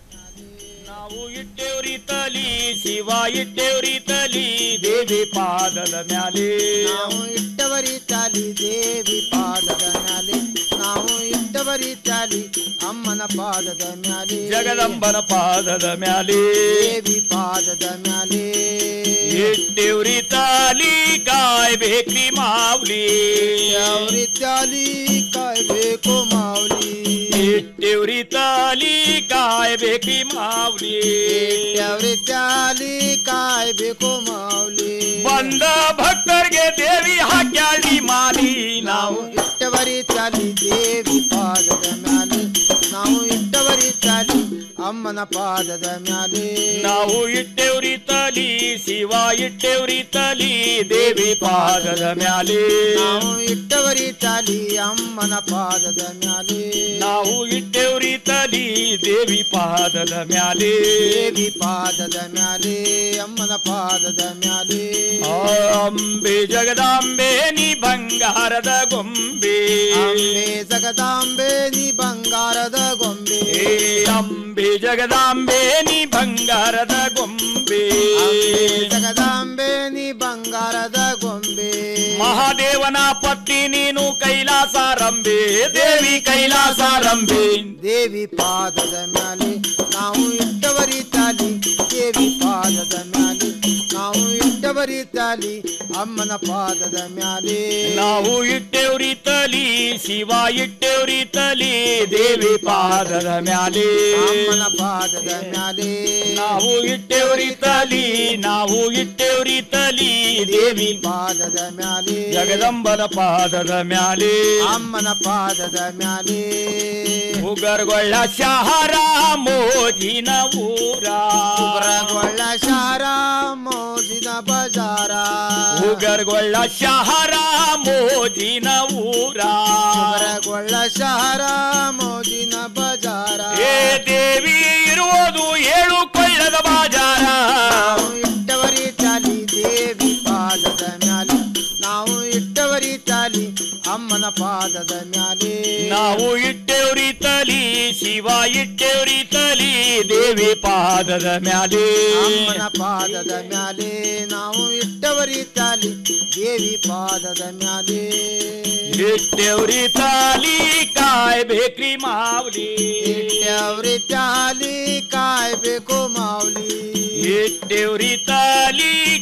ತಲಿ ಶಿವ ಇಟ್ಟೇವ್ರಿ ತಲಿ ದೇವಿ ಪಾದದ ಮ್ಯಾಲೆ
ನಾವು ಇಟ್ಟವರಿ ತಾಲಿ ದೇವಿ ಪಾದದ ಮ್ಯಾಲೆ ನಾವು ಇಟ್ಟವರಿ ತಾಲಿ ಅಮ್ಮನ ಪಾದದ ಮ್ಯಾಲೆ
ಜಗದಂಬನ ಪಾದದ ಮ್ಯಾಲೆ
ದೇವಿ ಪಾದದ ಮ್ಯಾಲೆ
ಇಟ್ಟೇವ್ರಿ ತಾಲಿ ಕಾಯ್ಬೇಕ್ರಿ ಮಾವ್ಲಿ
ಅವ್ರಿ ತಾಲಿ ಕಾಯ್ಬೇಕು ಮಾವ್ಲಿ
ಇಟ್ಟೇವ್ರಿ ತಾಲಿ ಕಾಯ್ಬೇಕ್ರಿ ಮಾವ್ಲಿ
ಅವ್ರಿ ತಾಲಿ ಕಾಯ್ಬೇಕು ಮಾವ್ಲಿ
ಬಂದ ಭಕ್ತರಿಗೆ ದೇವಿ ಹಾಕ್ಯಾಳಿ ಮಾಲಿ ನಾವು
ಇಟ್ಟವರಿ ತಾಲಿ ದೇವಿ ಪಾದದ ಮ್ಯಾಲೆ ನಾವು ಇಟ್ಟವರಿ ತಾಲಿ ಅಮ್ಮನ ಪಾದದ ಮ್ಯಾಲೆ
ನಾವು ಇಟ್ಟೇವ್ರಿ ತಲಿ ಶಿವ ಇಟ್ಟೇವ್ರಿ ತಲಿ ದೇವಿ ಪಾದದ ಮ್ಯಾಲೆ
ನಾವು ಇಟ್ಟವರಿ ತಾಲಿ ಅಮ್ಮನ ಪಾದದ ಮ್ಯಾಲೆ
ನಾವು ಇಟ್ಟೇವ್ರಿ ತಲಿ ದೇವಿ ಪಾದದ ಮ್ಯಾಲೆ
ದೇವಿ ಪಾದದ ಮ್ಯಾಲೆ ಅಮ್ಮನ ಪಾದದ ಮ್ಯಾಲೆ
ಆ ಅಂಬೆ ಜಗದಾಂಬೆ ನೀ ಬಂಗಾರದ ಗೊಂಬೆ
ಅಂಬೆ ಜಗದಾಂಬೆ ನೀ ಬಂಗಾರದ ಗೊಂಬೆ
ಏ ಅಂಬೆ ಜಗದಾಂಬೆ ನೀ ಬಂಗಾರದ ಗೊಂಬೆ
ಅಂಬೆ ಜಗದಾಂಬೆ ನೀ ಬಂಗಾರದ ಗೊಂಬೆ
ಮಹಾದೇವನ ಪತ್ನಿ ನೀನು ಕೈಲಾಸಾರಂಬೆ ದೇವಿ ಕೈಲಾಸಾರಂಬೆ
ದೇವಿ ಪಾದದ ಮ್ಯಾಲೆ ನಾವು ಇಟ್ಟವರಿ ತಾಲಿ ದೇವಿ ಪಾದದ ಮ್ಯಾಲೆ ನಾವು ಇಟ್ಟವರಿ ತಾಲಿ ಅಮ್ಮನ ಪಾದದ ಮ್ಯಾಲೆ
ನಾವು ಇಟ್ಟೇವ್ರಿ ತಲಿ ಶಿವ ಇಟ್ಟೇವ್ರಿ ತಲಿ ದೇವಿ ಪಾದದ ಮ್ಯಾಲೆ
ಅಮ್ಮನ ಪಾದದ ಮ್ಯಾಲೆ
ನಾವು ಇಟ್ಟೇವ್ರಿ ತಲಿ ನಾವು ಇಟ್ಟೇವ್ರಿ ತಲಿ ದೇವಿ
ಪಾದದ ಮ್ಯಾಲೆ
ಜಗದಂಬನ ಪಾದದ ಮ್ಯಾಲೆ
ಅಮ್ಮನ ಪಾದದ ಮ್ಯಾಲೆ
ಉಗರ್ಗೊಳ್ಳ ಶಹರ ಮೋಜಿನ ಊರ
ಉಗರಗೊಳ್ಳ ಶಾರ ಮೋಜಿನ ಬಜಾರ
ಉಗರ್ಗೊಳ್ಳ ಶಹರ ಮೋಜಿನ ಊರ
ಉಗರಗೊಳ್ಳ ಶಹರ ಮೋಜಿನ ಬಜಾರ
ಏ ದೇವಿ ಇರುವುದು ಏಳು ಕೊಳ್ಳದ ಬಾಜಾರ
ನಾವು ಇಟ್ಟವರಿ ತಾಲಿ ದೇವಿ ಪಾದದ ಮ್ಯಾಲೆ ನಾವು ಇಟ್ಟವರಿ ತಾಲಿ ಅಮ್ಮನ ಪಾದದ ಮ್ಯಾಲೆ
ನಾವು ಇಟ್ಟೇವ್ರಿ ತಲಿ ಶಿವ ಇಟ್ಟೇವ್ರಿ ತಲಿ ದೇವಿ ಪಾದದ ಮ್ಯಾಲೆ
ಅಮ್ಮನ ಪಾದದ ಮ್ಯಾಲೆ ನಾವು ಇಟ್ಟವರಿ ತಾಲಿ ದೇವಿ ಪಾದದ ಮ್ಯಾಲೆ
ಇಟ್ಟೇವ್ರಿ ತಾಲಿ ಕಾಯ್ಬೇಕ್ರಿ ಮಾವ್ಲಿ
ಇಟ್ಟವರಿ ತಾಲಿ ಕಾಯ್ಬೇಕು ಮಾವ್ಲಿ
ಇಟ್ಟೇವ್ರಿ ತಾಲಿ